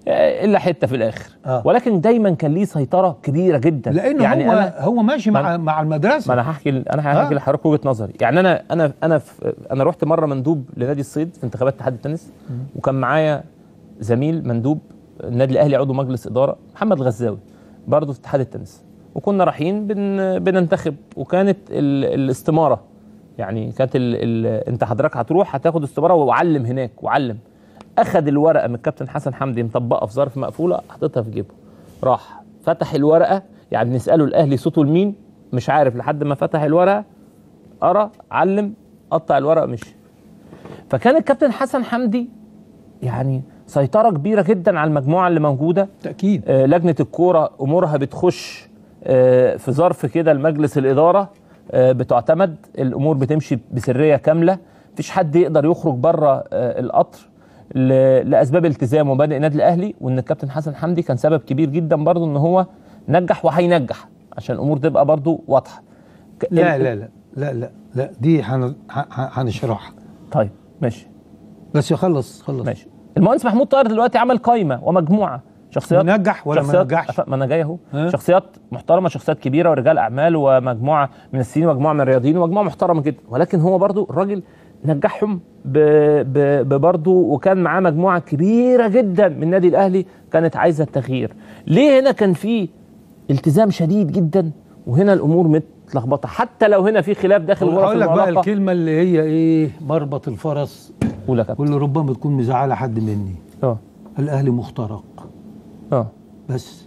آه، الا حته في الاخر آه. ولكن دايما كان ليه سيطره كبيره جدا لان يعني هو أنا هو ماشي مع ما- مع ما المدرسه انا هحكي انا هحكي آه. لحضرتك وجهه نظري يعني انا انا انا في انا رحت مره مندوب لنادي الصيد في انتخابات اتحاد التنس وكان معايا زميل مندوب النادي الاهلي عضو مجلس اداره محمد غزاوي برضه في اتحاد التنس وكنا رايحين بن بننتخب وكانت ال... الاستماره يعني كانت ال... ال... انت حضرتك هتروح هتاخد استماره وعلم هناك وعلم اخذ الورقه من الكابتن حسن حمدي مطبقه في ظرف مقفوله حاططها في جيبه راح فتح الورقه يعني نساله الاهلي صوته لمين مش عارف لحد ما فتح الورقه قرا علم قطع الورقه مشي فكان الكابتن حسن حمدي يعني سيطره كبيره جدا على المجموعه اللي موجوده تاكيد آه، لجنه الكوره امورها بتخش آه، في ظرف كده لمجلس الاداره آه، بتعتمد الامور بتمشي بسريه كامله مفيش حد يقدر يخرج بره آه، القطر ل- لاسباب التزام ومبادئ النادي الاهلي وان الكابتن حسن حمدي كان سبب كبير جدا برضه ان هو نجح وهينجح عشان الامور تبقى برضه واضحه ك- لا ال- لا لا لا لا لا دي هن- ه- ه- هنشرحها طيب ماشي بس يخلص خلص ماشي المهندس محمود طاهر دلوقتي عمل قائمه ومجموعه شخصيات نجح ولا ما شخصيات نجحش؟ أف- ما انا جاي اهو ها؟ شخصيات محترمه شخصيات كبيره ورجال اعمال ومجموعه من السنين ومجموعه من الرياضيين ومجموعه محترمه جدا ولكن هو برضو الراجل نجحهم ب- ب- ببرضه وكان معاه مجموعه كبيره جدا من النادي الاهلي كانت عايزه التغيير ليه هنا كان في التزام شديد جدا وهنا الامور متلخبطه حتى لو هنا في خلاف داخل غرف هقول لك بقى المغلقه الكلمه اللي هي ايه مربط الفرس قول يا كابتن واللي ربما تكون مزعله حد مني اه الاهلي مخترق اه بس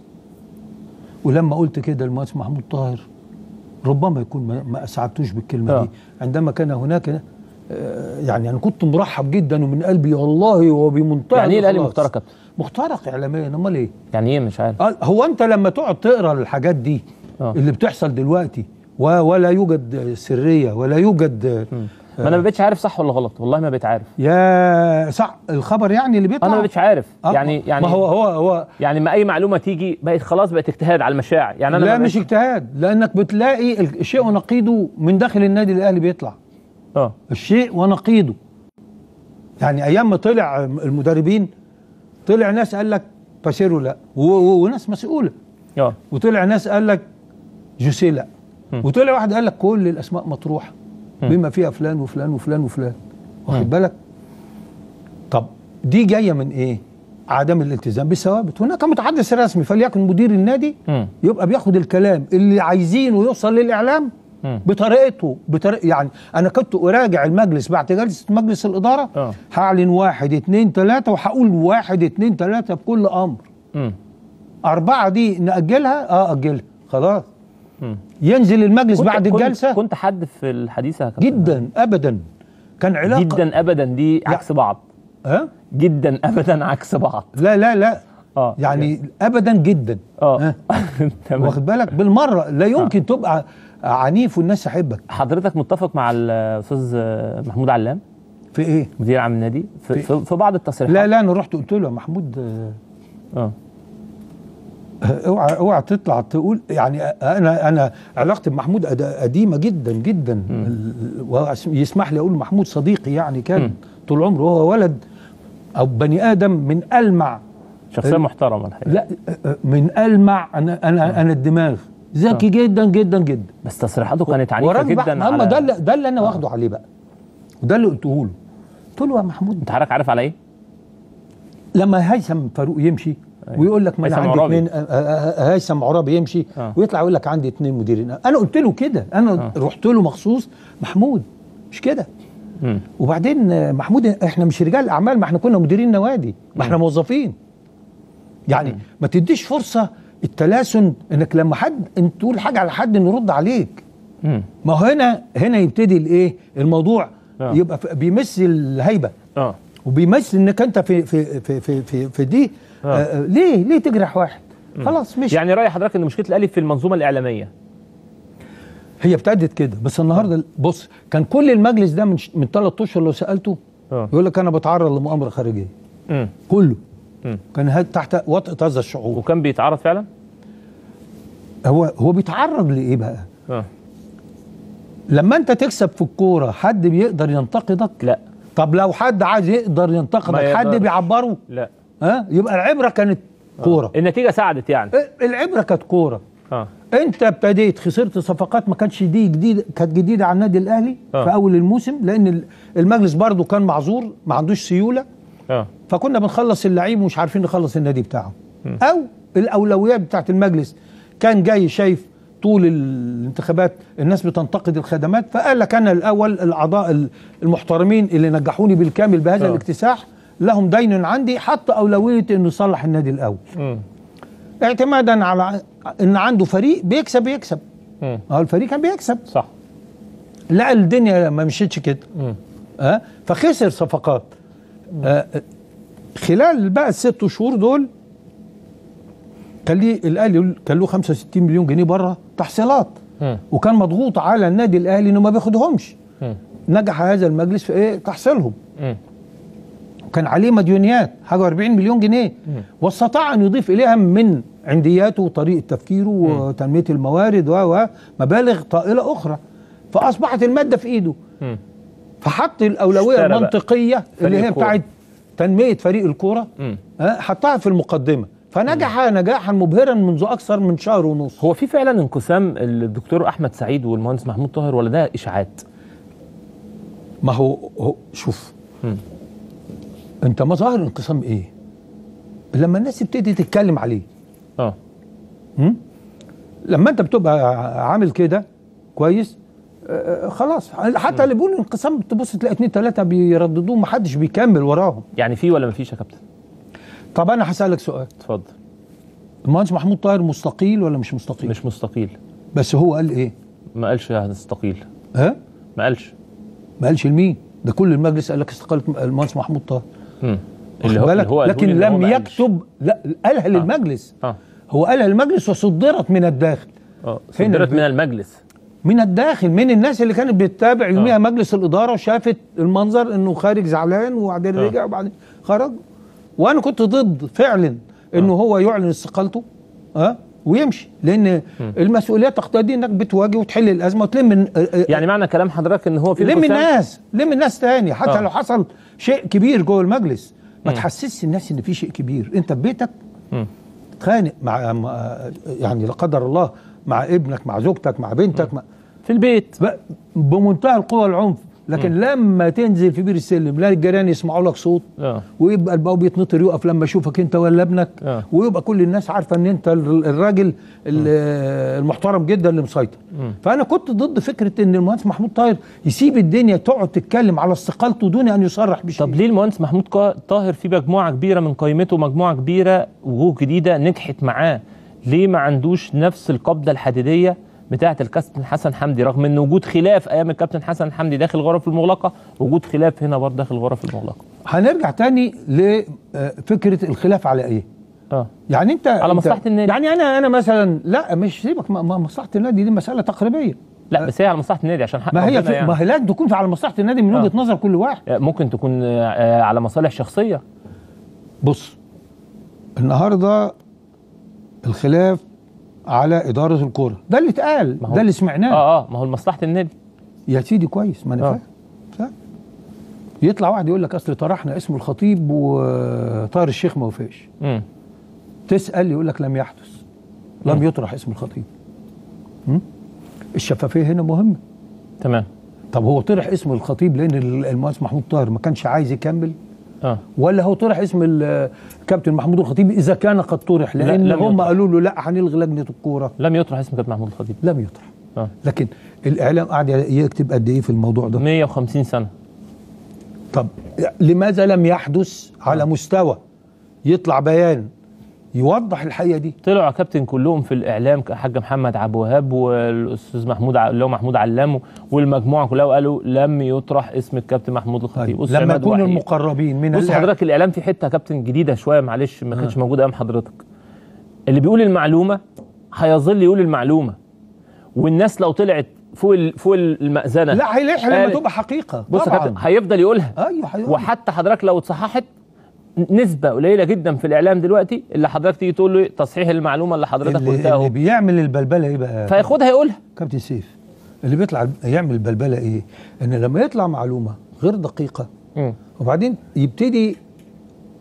ولما قلت كده المهندس محمود طاهر ربما يكون ما, ما اسعدتوش بالكلمه آه. دي عندما كان هناك آه، يعني انا كنت مرحب جدا ومن قلبي والله وبمنتهى يعني ايه الاهلي الإخلاص. مخترق يا كابتن؟ مخترق اعلاميا امال ايه؟ يعني ايه مش عارف قال هو انت لما تقعد تقرا الحاجات دي آه. اللي بتحصل دلوقتي و- ولا يوجد سريه ولا يوجد ما انا ما بقتش عارف صح ولا غلط والله ما بقيت عارف يا صح الخبر يعني اللي بيطلع انا ما بقتش عارف آه، يعني يعني ما هو هو هو يعني ما اي معلومه تيجي بقت خلاص بقت اجتهاد على المشاعر يعني انا لا ما مش بقتش- اجتهاد لانك بتلاقي الشيء ونقيضه من داخل النادي الاهلي بيطلع اه الشيء ونقيضه يعني ايام ما طلع المدربين طلع ناس قال لك باسيرو لا و- و- وناس مسؤوله اه وطلع ناس قال لك جوسيه لا وطلع واحد قال لك كل الاسماء مطروحه بما فيها فلان وفلان وفلان وفلان واخد بالك طب دي جايه من ايه عدم الالتزام بالثوابت هناك متحدث رسمي فليكن مدير النادي مم. يبقى بياخد الكلام اللي عايزينه يوصل للاعلام مم. بطريقته بطريقة يعني انا كنت اراجع المجلس بعد جلسه مجلس الاداره آه. هعلن واحد اتنين تلاته وهقول واحد اتنين تلاته بكل امر مم. أربعة دي نأجلها؟ اه أجلها خلاص مم. ينزل المجلس كنت- بعد كنت- الجلسة كنت حد في الحديثه يا كابتن؟ جدا أبدا كان علاقة جدا ابدا دي عكس بعض ها؟ جدا ابدا عكس بعض لا لا لا اه يعني أبدا جدا اه ها؟ تمام واخد بالك بالمرة لا يمكن تبقى عنيف والناس تحبك حضرتك متفق مع الاستاذ محمود علام في إيه؟ مدير عام النادي في, في- في, في بعض التصريحات لا لا أنا رحت قلت له يا محمود آه، اه اوعى اوعى تطلع تقول يعني انا انا علاقتي بمحمود قد- قديمه جدا جدا ال- ويسمح لي اقول محمود صديقي يعني كان مم. طول عمره هو ولد او بني ادم من المع شخصيه محترمه الحقيقه لا من المع انا انا انا الدماغ ذكي جدا جدا جدا بس تصريحاته كانت عنيفه وراجل بقى- جدا ما هم على ده اللي ده اللي انا واخده عليه بقى وده اللي قلته له قلت له يا محمود انت حضرتك عارف على ايه؟ لما هيثم فاروق يمشي ويقول لك ما انا هيثم عندي عرابي. اثنين آه، آه، آه، هيثم عرابي يمشي آه. ويطلع يقول لك عندي اثنين مديرين انا قلت له كده انا رحت له مخصوص محمود مش كده مم. وبعدين آه، محمود احنا مش رجال اعمال ما احنا كنا مديرين نوادي ما احنا موظفين يعني ما تديش فرصه التلاسن انك لما حد انت تقول حاجه على حد نرد عليك مم. ما هو هنا هنا يبتدي الايه الموضوع آه. يبقى في- بيمس الهيبه اه وبيمثل انك انت في في في في في, في دي آه. آه. آه ليه ليه تجرح واحد خلاص مش يعني يعني راي حضرتك ان مشكله الاهلي في المنظومه الاعلاميه هي ابتدت كده بس النهارده بص كان كل المجلس ده من ش- من ثلاث اشهر لو سالته اه يقول لك انا بتعرض لمؤامره خارجيه مم. كله مم. كان هاد تحت وطئه هذا الشعور وكان بيتعرض فعلا؟ هو هو بيتعرض لايه بقى اه لما انت تكسب في الكوره حد بيقدر ينتقدك لا طب لو حد عايز يقدر ما ينتقدك حد يقدرش. بيعبره لا ها يبقى العبره كانت كوره النتيجه ساعدت يعني العبره كانت كوره اه انت ابتديت خسرت صفقات ما كانتش دي جديده كانت جديده على النادي الاهلي آه. في اول الموسم لان المجلس برضو كان معذور ما عندوش سيوله اه فكنا بنخلص اللعيب ومش عارفين نخلص النادي بتاعه او الاولويات بتاعت المجلس كان جاي شايف طول الانتخابات الناس بتنتقد الخدمات فقال لك انا الاول الاعضاء المحترمين اللي نجحوني بالكامل بهذا آه. الاكتساح لهم دين عندي حط اولويه انه يصلح النادي الاول مم. اعتمادا على ان عنده فريق بيكسب يكسب مم. اه الفريق كان بيكسب صح لا الدنيا ما مشيتش كده مم. اه فخسر صفقات آه خلال بقى الست شهور دول كان ليه الاهلي كان له 65 مليون جنيه بره تحصيلات مم. وكان مضغوط على النادي الاهلي انه ما بياخدهمش مم. نجح هذا المجلس في ايه تحصيلهم مم. كان عليه مديونيات حاجه 40 مليون جنيه واستطاع ان يضيف اليها من عندياته وطريقه تفكيره وتنميه الموارد و مبالغ طائله اخرى فاصبحت الماده في ايده مم. فحط الاولويه اشترى بقى. المنطقيه اللي هي الكورة. بتاعت تنميه فريق الكوره مم. ها، حطها في المقدمه فنجح نجاحا مبهرا منذ اكثر من شهر ونص هو في فعلا انقسام الدكتور احمد سعيد والمهندس محمود طاهر ولا ده اشاعات ما هو, هو شوف مم. انت مظاهر انقسام ايه لما الناس تبتدي تتكلم عليه اه مم؟ لما انت بتبقى عامل كده كويس آه، آه، خلاص حتى اللي بيقولوا انقسام تبص تلاقي اتنين تلاته بيرددوه محدش بيكمل وراهم يعني في ولا مفيش يا كابتن طب انا هسالك سؤال اتفضل المهندس محمود طاهر مستقيل ولا مش مستقيل مش مستقيل بس هو قال ايه ما قالش هنستقيل ها ما قالش ما قالش لمين ده كل المجلس قال لك استقالة المهندس محمود طاهر مم. واخد بالك قاله لكن لي إن هو لم ما قالش. يكتب لا قالها للمجلس اه هو قالها للمجلس وصدرت من الداخل اه فين صدرت الب- من المجلس من الداخل من الناس اللي كانت بتتابع يوميها آه. مجلس الاداره وشافت المنظر انه خارج زعلان وبعدين آه. رجع وبعدين خرج وانا كنت ضد فعلا انه هو يعلن استقالته ها ويمشي لان المسؤوليات تقتضي انك بتواجه وتحل الازمه وتلم من- آه، آه، يعني معنى كلام حضرتك ان هو في لم انقسام؟ الناس لم الناس تاني حتى آه. لو حصل شيء كبير جوه المجلس ما تحسسش الناس ان في شيء كبير انت في بيتك مم. تخانق مع مع- يعني لا قدر الله مع ابنك مع زوجتك مع بنتك مع في البيت ب- بمنتهى القوة والعنف لكن لما تنزل في بير السلم لا الجيران يسمعوا لك صوت اه ويبقى الباب يتنطر يقف لما يشوفك انت ولا ابنك آه. ويبقى كل الناس عارفه ان انت ال- الراجل ال- المحترم جدا اللي مسيطر فانا كنت ضد فكره ان المهندس محمود طاهر يسيب الدنيا تقعد تتكلم على استقالته دون ان يصرح بشيء طب ليه المهندس محمود قا- طاهر في مجموعه كبيره من قائمته مجموعه كبيره وجوه جديده نجحت معاه ليه ما عندوش نفس القبضه الحديديه بتاعه الكابتن حسن حمدي رغم ان وجود خلاف ايام الكابتن حسن حمدي داخل الغرف المغلقه وجود خلاف هنا برضه داخل الغرف المغلقه هنرجع تاني لفكره الخلاف على ايه اه يعني انت على انت- مصلحة النادي. يعني انا انا مثلا لا مش سيبك ما- ما مصلحه النادي دي مساله تقريبيه لا بس هي على مصلحه النادي عشان حق ما هي ربنا في يعني. ما هي لازم تكون في على مصلحه النادي من آه. وجهه نظر كل واحد ممكن تكون آه، على مصالح شخصيه بص النهارده الخلاف على اداره الكوره ده اللي اتقال ما هو- ده اللي سمعناه اه اه ما هو لمصلحه النادي يا سيدي كويس ما انا آه. فاهم فاهم. يطلع واحد يقول لك اصل طرحنا اسم الخطيب وطاهر الشيخ ما وافقش امم تسال يقول لك لم يحدث لم يطرح اسم الخطيب م? الشفافيه هنا مهمه تمام طب هو طرح اسم الخطيب لان المهندس محمود طاهر ما كانش عايز يكمل اه ولا هو طرح اسم ال- الكابتن محمود الخطيب اذا كان قد طرح لا، لان لم هم يطرح. قالوا له لا هنلغي لجنه الكوره لم يطرح اسم كابتن محمود الخطيب لم يطرح اه لكن الاعلام قاعد يكتب قد ايه في الموضوع ده 150 سنه طب لماذا لم يحدث على مستوى يطلع بيان يوضح الحقيقه دي طلعوا يا كابتن كلهم في الاعلام كحاج محمد عبد الوهاب والاستاذ محمود ع- اللي هو محمود علام والمجموعه كلها وقالوا لم يطرح اسم الكابتن محمود الخطيب طيب. أستاذ لما عماد يكون وحيد. المقربين من بص الإعلام- حضرتك الاعلام في حته يا كابتن جديده شويه معلش ما كانتش موجوده ايام حضرتك اللي بيقول المعلومه هيظل يقول المعلومه والناس لو طلعت فوق ال- فوق المأذنه لا هيلح لما قالت- تبقى حقيقه بص يا طبعا كابتن هيفضل يقولها ايوه هيقول. وحتى حضرتك لو اتصححت نسبة قليلة جدا في الإعلام دلوقتي اللي حضرتك تيجي تقول له تصحيح المعلومة اللي حضرتك اللي, قلتها اللي اهو بيعمل البلبله ايه بقى فياخدها يقولها كابتن سيف اللي بيطلع يعمل البلبله ايه ان لما يطلع معلومه غير دقيقه مم. وبعدين يبتدي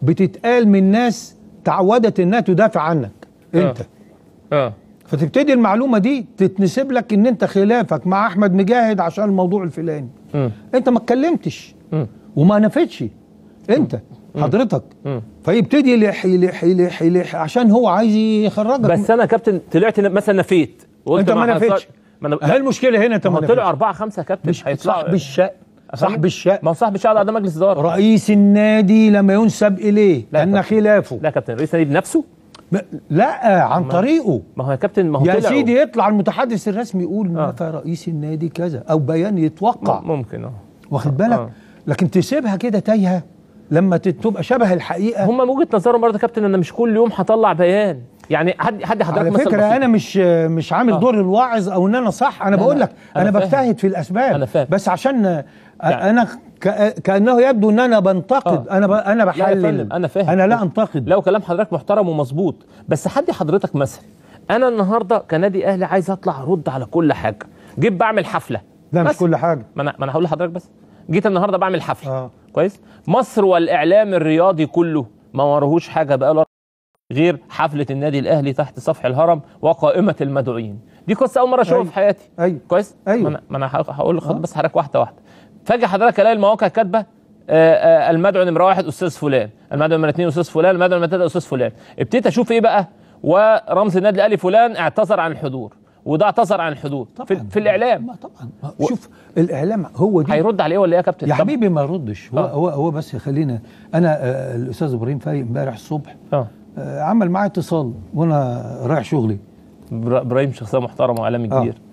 بتتقال من ناس تعودت انها تدافع عنك انت اه فتبتدي المعلومه دي تتنسب لك ان انت خلافك مع احمد مجاهد عشان الموضوع الفلاني مم. انت ما اتكلمتش مم. وما نفتش انت حضرتك مم. فيبتدي يلح يلح يلح يلح عشان هو عايز يخرجك بس انا يا كابتن طلعت ن- مثلا نفيت وقلت انت ما حصل- نفيتش ما انا هي المشكله هنا انت ما ما هو طلعوا نفتش. أربعة خمسة يا كابتن مش هيطلعوا صاحب الشأن صاحب الشأن ما هو صاحب الشأن ده مجلس إدارة رئيس النادي لما ينسب اليه لا ان طبعا. خلافه لا يا كابتن رئيس النادي بنفسه ب- لا عن طريقه ما هو يا كابتن ما هو يا طلعوا. سيدي يطلع المتحدث الرسمي يقول آه. نفى رئيس النادي كذا او بيان يتوقع م- ممكن اه واخد بالك آه. لكن تسيبها كده تايهه لما ت- تبقى شبه الحقيقه هم من وجهه نظرهم برضه يا كابتن انا مش كل يوم هطلع بيان يعني حد حد حضرتك على مثل فكره بسيط. انا مش مش عامل آه. دور الواعظ او ان انا صح انا لا، بقول لا، لك أنا انا, فاهم. بجتهد في الاسباب أنا فاهم. بس عشان يعني- انا ك- كانه يبدو ان انا بنتقد آه. انا ب... انا لا يا بحلل فندم انا فاهم انا لا انتقد لو كلام حضرتك محترم ومظبوط بس حدي حضرتك مثل انا النهارده كنادي اهلي عايز اطلع ارد على كل حاجه جيت بعمل حفله لا مش بس. كل حاجه ما انا ما انا هقول لحضرتك بس جيت النهارده بعمل حفله اه كويس مصر والاعلام الرياضي كله ما وراهوش حاجه بقى غير حفله النادي الاهلي تحت سفح الهرم وقائمه المدعوين دي قصه اول مره اشوفها أيوة. في حياتي ايوه كويس أيوة. ما انا ما انا هق- هقول آه. بس حضرتك واحده واحده فجاه حضرتك الاقي المواقع كاتبه آه، آه، المدعو نمره واحد استاذ فلان المدعو نمره اثنين استاذ فلان المدعو نمره ثلاثه استاذ فلان ابتديت اشوف ايه بقى ورمز النادي الاهلي فلان اعتذر عن الحضور وده اعتذر عن الحضور في, في الاعلام ما طبعا ما شوف الاعلام هو دي هيرد عليه ولا ايه يا كابتن يا طب- حبيبي ما يردش هو آه. هو هو بس خلينا انا آه، الاستاذ ابراهيم فايق امبارح الصبح اه آه، عمل معايا اتصال وانا رايح شغلي إبرا- ابراهيم شخصيه محترمه وعالمي آه. كبير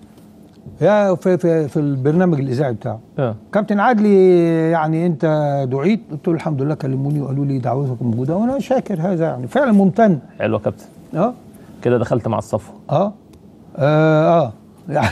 يا في في في البرنامج الاذاعي بتاعه اه كابتن عدلي يعني انت دعيت قلت له الحمد لله كلموني وقالوا لي دعوتك موجوده وانا شاكر هذا يعني فعلا ممتن حلو يا كابتن اه كده دخلت مع الصفوه اه اه, آه. يعني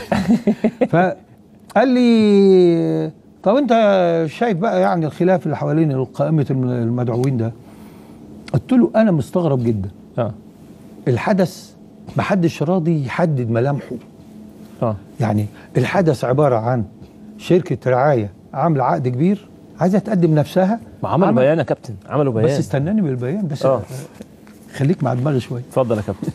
فقال لي طب انت شايف بقى يعني الخلاف اللي حوالين قائمه الم- المدعوين ده قلت له انا مستغرب جدا اه الحدث محدش راضي يحدد ملامحه اه يعني الحدث عباره عن شركه رعايه عامله عقد كبير عايزه تقدم نفسها ما عملوا عمل- بيان يا كابتن عملوا بيان بس استناني بالبيان بس آه. خليك مع دماغي شويه اتفضل يا كابتن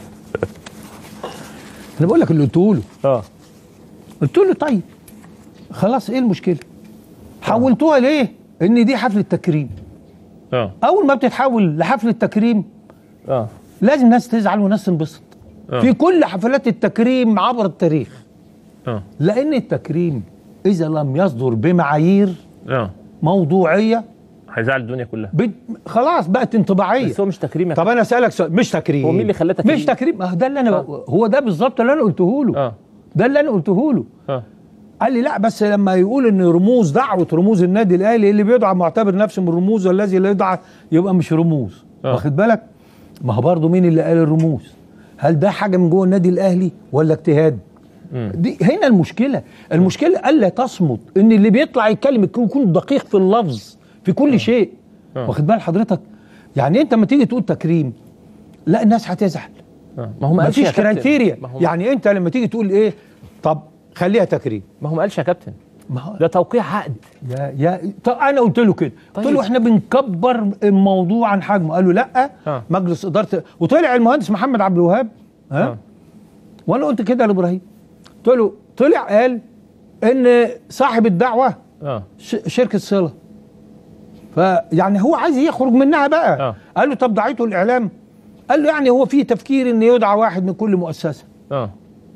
انا بقول لك اللي قلته له اه قلت له طيب خلاص ايه المشكله حولتوها ليه ان دي حفله تكريم اه اول ما بتتحول لحفله تكريم اه لازم ناس تزعل وناس تنبسط آه. في كل حفلات التكريم عبر التاريخ اه لان التكريم اذا لم يصدر بمعايير اه موضوعيه هيزعل الدنيا كلها بت... خلاص بقت انطباعيه بس هو مش تكريم يا طب انا اسالك سؤال مش تكريم هو مين اللي خلاه تكريم؟ مش تكريم ما هو ده اللي انا آه. هو ده بالظبط اللي انا قلته له اه ده اللي انا قلته له اه قال لي لا بس لما يقول ان رموز دعوه رموز النادي الاهلي اللي بيدعى معتبر نفسه من الرموز والذي لا يدعى يبقى مش رموز آه. واخد بالك ما هو برضه مين اللي قال الرموز هل ده حاجه من جوه النادي الاهلي ولا اجتهاد مم. دي هنا المشكله المشكله الا تصمت ان اللي بيطلع يتكلم يكون يكون دقيق في اللفظ في كل شيء آه. واخد بال حضرتك يعني انت لما تيجي تقول تكريم لا الناس هتزعل اه ما هو ما قالش يا مفيش كابتن. كرايتيريا ما هو يعني انت لما تيجي تقول ايه طب خليها تكريم ما هو ما قالش يا كابتن ما هو ده توقيع عقد يا يا طب انا قلت له كده قلت طيب. له احنا بنكبر الموضوع عن حجمه قال له لا آه. مجلس اداره وطلع المهندس محمد عبد الوهاب ها آه. وانا قلت كده لابراهيم قلت له طلع قال ان صاحب الدعوه اه ش- شركه صله فيعني هو عايز يخرج منها بقى آه. قال له طب دعيته الاعلام قال له يعني هو في تفكير ان يدعى واحد من كل مؤسسه اه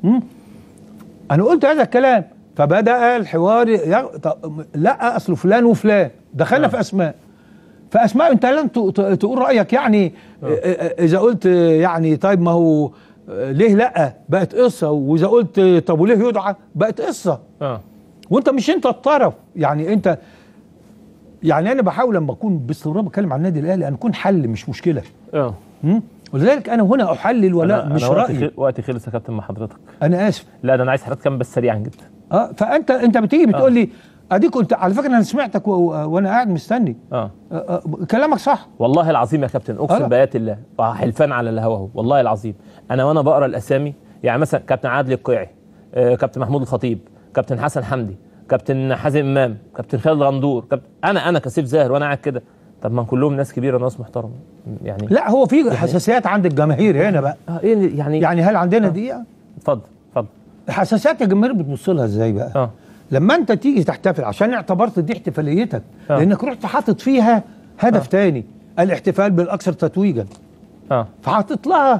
انا قلت هذا الكلام فبدا الحوار يغ... طب لا اصل فلان وفلان دخلنا آه. في اسماء فاسماء انت لن ت- ت- تقول رايك يعني آه، آه، اذا قلت يعني طيب ما هو آه، ليه لا بقت قصه واذا قلت طب وليه يدعى بقت قصه اه وانت مش انت الطرف يعني انت يعني انا بحاول لما اكون باستمرار بتكلم عن النادي الاهلي ان اكون حل مش مشكله اه م? ولذلك انا هنا احلل ولا أنا مش أنا وقتي رايي خل- وقتي خلص يا كابتن مع حضرتك انا اسف لا ده انا عايز حضرتك كمان بس سريعا جدا اه فانت انت بتيجي بتقول لي اديك قلت على فكره انا سمعتك و... و... وانا قاعد مستني اه آه آه كلامك صح والله العظيم يا كابتن اقسم آه. بايات الله حلفان على الهوا اهو والله العظيم انا وانا بقرا الاسامي يعني مثلا كابتن عادل القيعي آه، كابتن محمود الخطيب كابتن حسن حمدي كابتن حازم امام كابتن خالد غندور كابتن انا انا كسيف زاهر وانا قاعد كده طب ما كلهم ناس كبيره ناس محترمه يعني لا هو في حساسيات عند الجماهير هنا بقى اه ايه يعني يعني هل عندنا دقيقه اتفضل اتفضل حساسيات الجماهير بتبص لها ازاي بقى اه لما انت تيجي تحتفل عشان اعتبرت دي احتفاليتك آه. لانك رحت حاطط فيها هدف تاني الاحتفال بالاكثر تتويجا اه فحاطط لها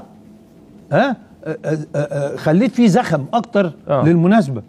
ها آه، آه، آه، خليت فيه زخم اكتر آه. للمناسبه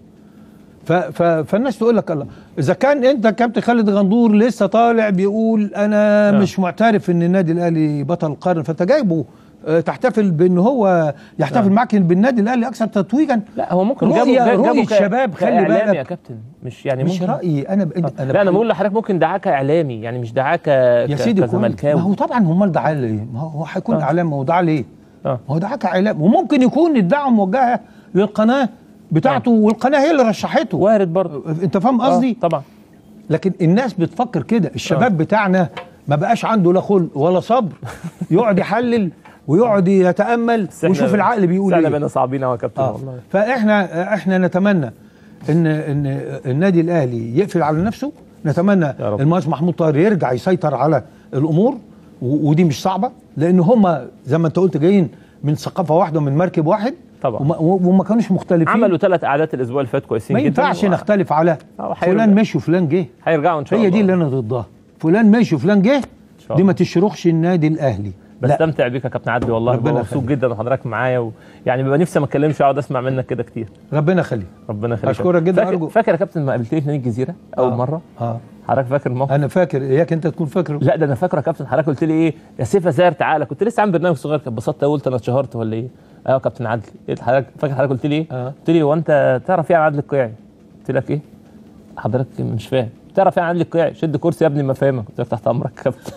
ف ف فالناس تقول لك الله اذا كان انت كابتن خالد غندور لسه طالع بيقول انا آه. مش معترف ان النادي الاهلي بطل القرن فانت جايبه آه، تحتفل بان هو يحتفل آه. معاك بالنادي الاهلي اكثر تتويجا لا هو ممكن رؤية- جابوا جابوا رؤية ك- شباب، خلي كإعلامي بالك. يا كابتن مش يعني مش ممكن رايي انا ب... آه. انا لا انا بحب- بقول لحضرتك ممكن دعاكه اعلامي يعني مش دعاكه يا ك- سيدي كويس. كزملكاوي ما هو طبعا هم دعاء ليه؟ ما هو هيكون آه. اعلام ما هو دعاء ليه؟ اه ما هو دعاك اعلام وممكن يكون الدعوه موجهه للقناه بتاعته والقناه هي اللي رشحته وارد برضه انت فاهم قصدي؟ آه. طبعا لكن الناس بتفكر كده الشباب بتاعنا ما بقاش عنده لا خلق ولا صبر يقعد يحلل ويقعد يتامل بس إحنا- ويشوف العقل بيقول بس احنا ايه بقينا صعبين قوي يا كابتن آه. والله فاحنا احنا نتمنى ان ان النادي الاهلي يقفل على نفسه نتمنى يا رب. المهندس محمود طاهر يرجع يسيطر على الامور و- ودي مش صعبه لان هم زي ما انت قلت جايين من ثقافه واحده ومن مركب واحد طبعا. وما, وما كانوش مختلفين عملوا ثلاث قعدات الاسبوع اللي فات كويسين ما جدا ينفعش و- نختلف على آه، هيرجع. فلان مشي وفلان جه هيرجعوا ان شاء هي الله دي اللي انا ضدها فلان ماشي وفلان جه شاء دي الله. ما تشرخش النادي الاهلي لا بستمتع بيك يا كابتن عدلي والله ربنا ببقى مبسوط يخليك. جدا وحضرتك معايا و... يعني ببقى نفسي ما اتكلمش اقعد اسمع منك كده كتير ربنا يخليك ربنا يخليك أشكرك جدا، فاكر, أرجو. فاكر يا كابتن ما قابلتني في نادي الجزيره اول آه. مره اه حضرتك فاكر الموقف انا فاكر اياك انت تكون فاكره لا ده انا فاكره يا كابتن حضرتك قلت لي ايه يا سيف يا زاهر تعالى كنت لسه عامل برنامج صغير كان بسطت قلت انا اتشهرت ولا ايه ايوه يا كابتن عدلي إيه حضرتك فاكر حضرتك قلت لي ايه آه. قلت لي هو انت تعرف ايه عن عدلي القيعي قلت لك ايه حضرتك مش فاهم تعرف ايه عن عدلي القيعي شد كرسي يا ابني ما فاهمك قلت لك تحت امرك يا كابتن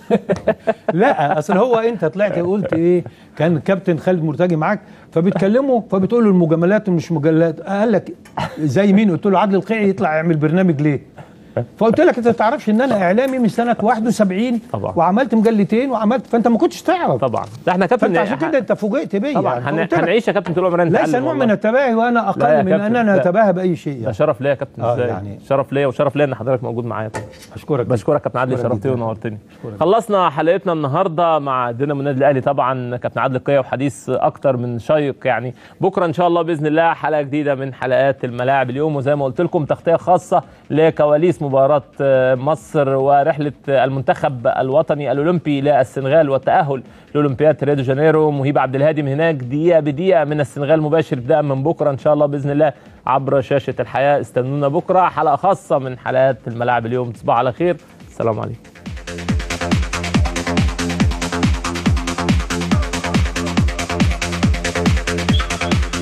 لا اصل هو انت طلعت قلت ايه كان كابتن خالد مرتجي معاك فبتكلمه فبتقول له المجاملات ومش مجاملات قال لك زي مين قلت له عادل القيعي يطلع يعمل برنامج ليه فقلت لك انت ما تعرفش ان انا اعلامي من سنه 71 طبعا. وعملت مجلتين وعملت فانت ما كنتش تعرف طبعا ده احنا كابتن فانت عشان كده انت فوجئت بيا طبعا يعني. هن... فقلت لك هنعيش يا كابتن طول عمرنا ليس نتعلم نوع والله. من التباهي وانا لا يا اقل من كابتن، ان انا لا. اتباهى باي شيء ده يعني. شرف ليا يا كابتن آه، ازاي يعني. شرف ليا وشرف ليا ان حضرتك موجود معايا طبعا اشكرك بشكرك كابتن عادل أشكرك شرفتني جداً. ونورتني خلصنا حلقتنا النهارده مع دينامو النادي الاهلي طبعا كابتن عادل القيا وحديث اكتر من شيق يعني بكره ان شاء الله باذن الله حلقه جديده من حلقات الملاعب اليوم وزي ما قلت لكم تغطيه خاصه لكواليس مباراه آه، مصر ورحله المنتخب الوطني الاولمبي للسنغال والتاهل لاولمبياد ريو دي جانيرو مهيب عبد الهادي من هناك دقيقه بدقيقه من السنغال مباشر ابتداء من بكره ان شاء الله باذن الله عبر شاشه الحياه استنونا بكره حلقه خاصه من حلقات الملاعب اليوم تصبحوا على خير السلام عليكم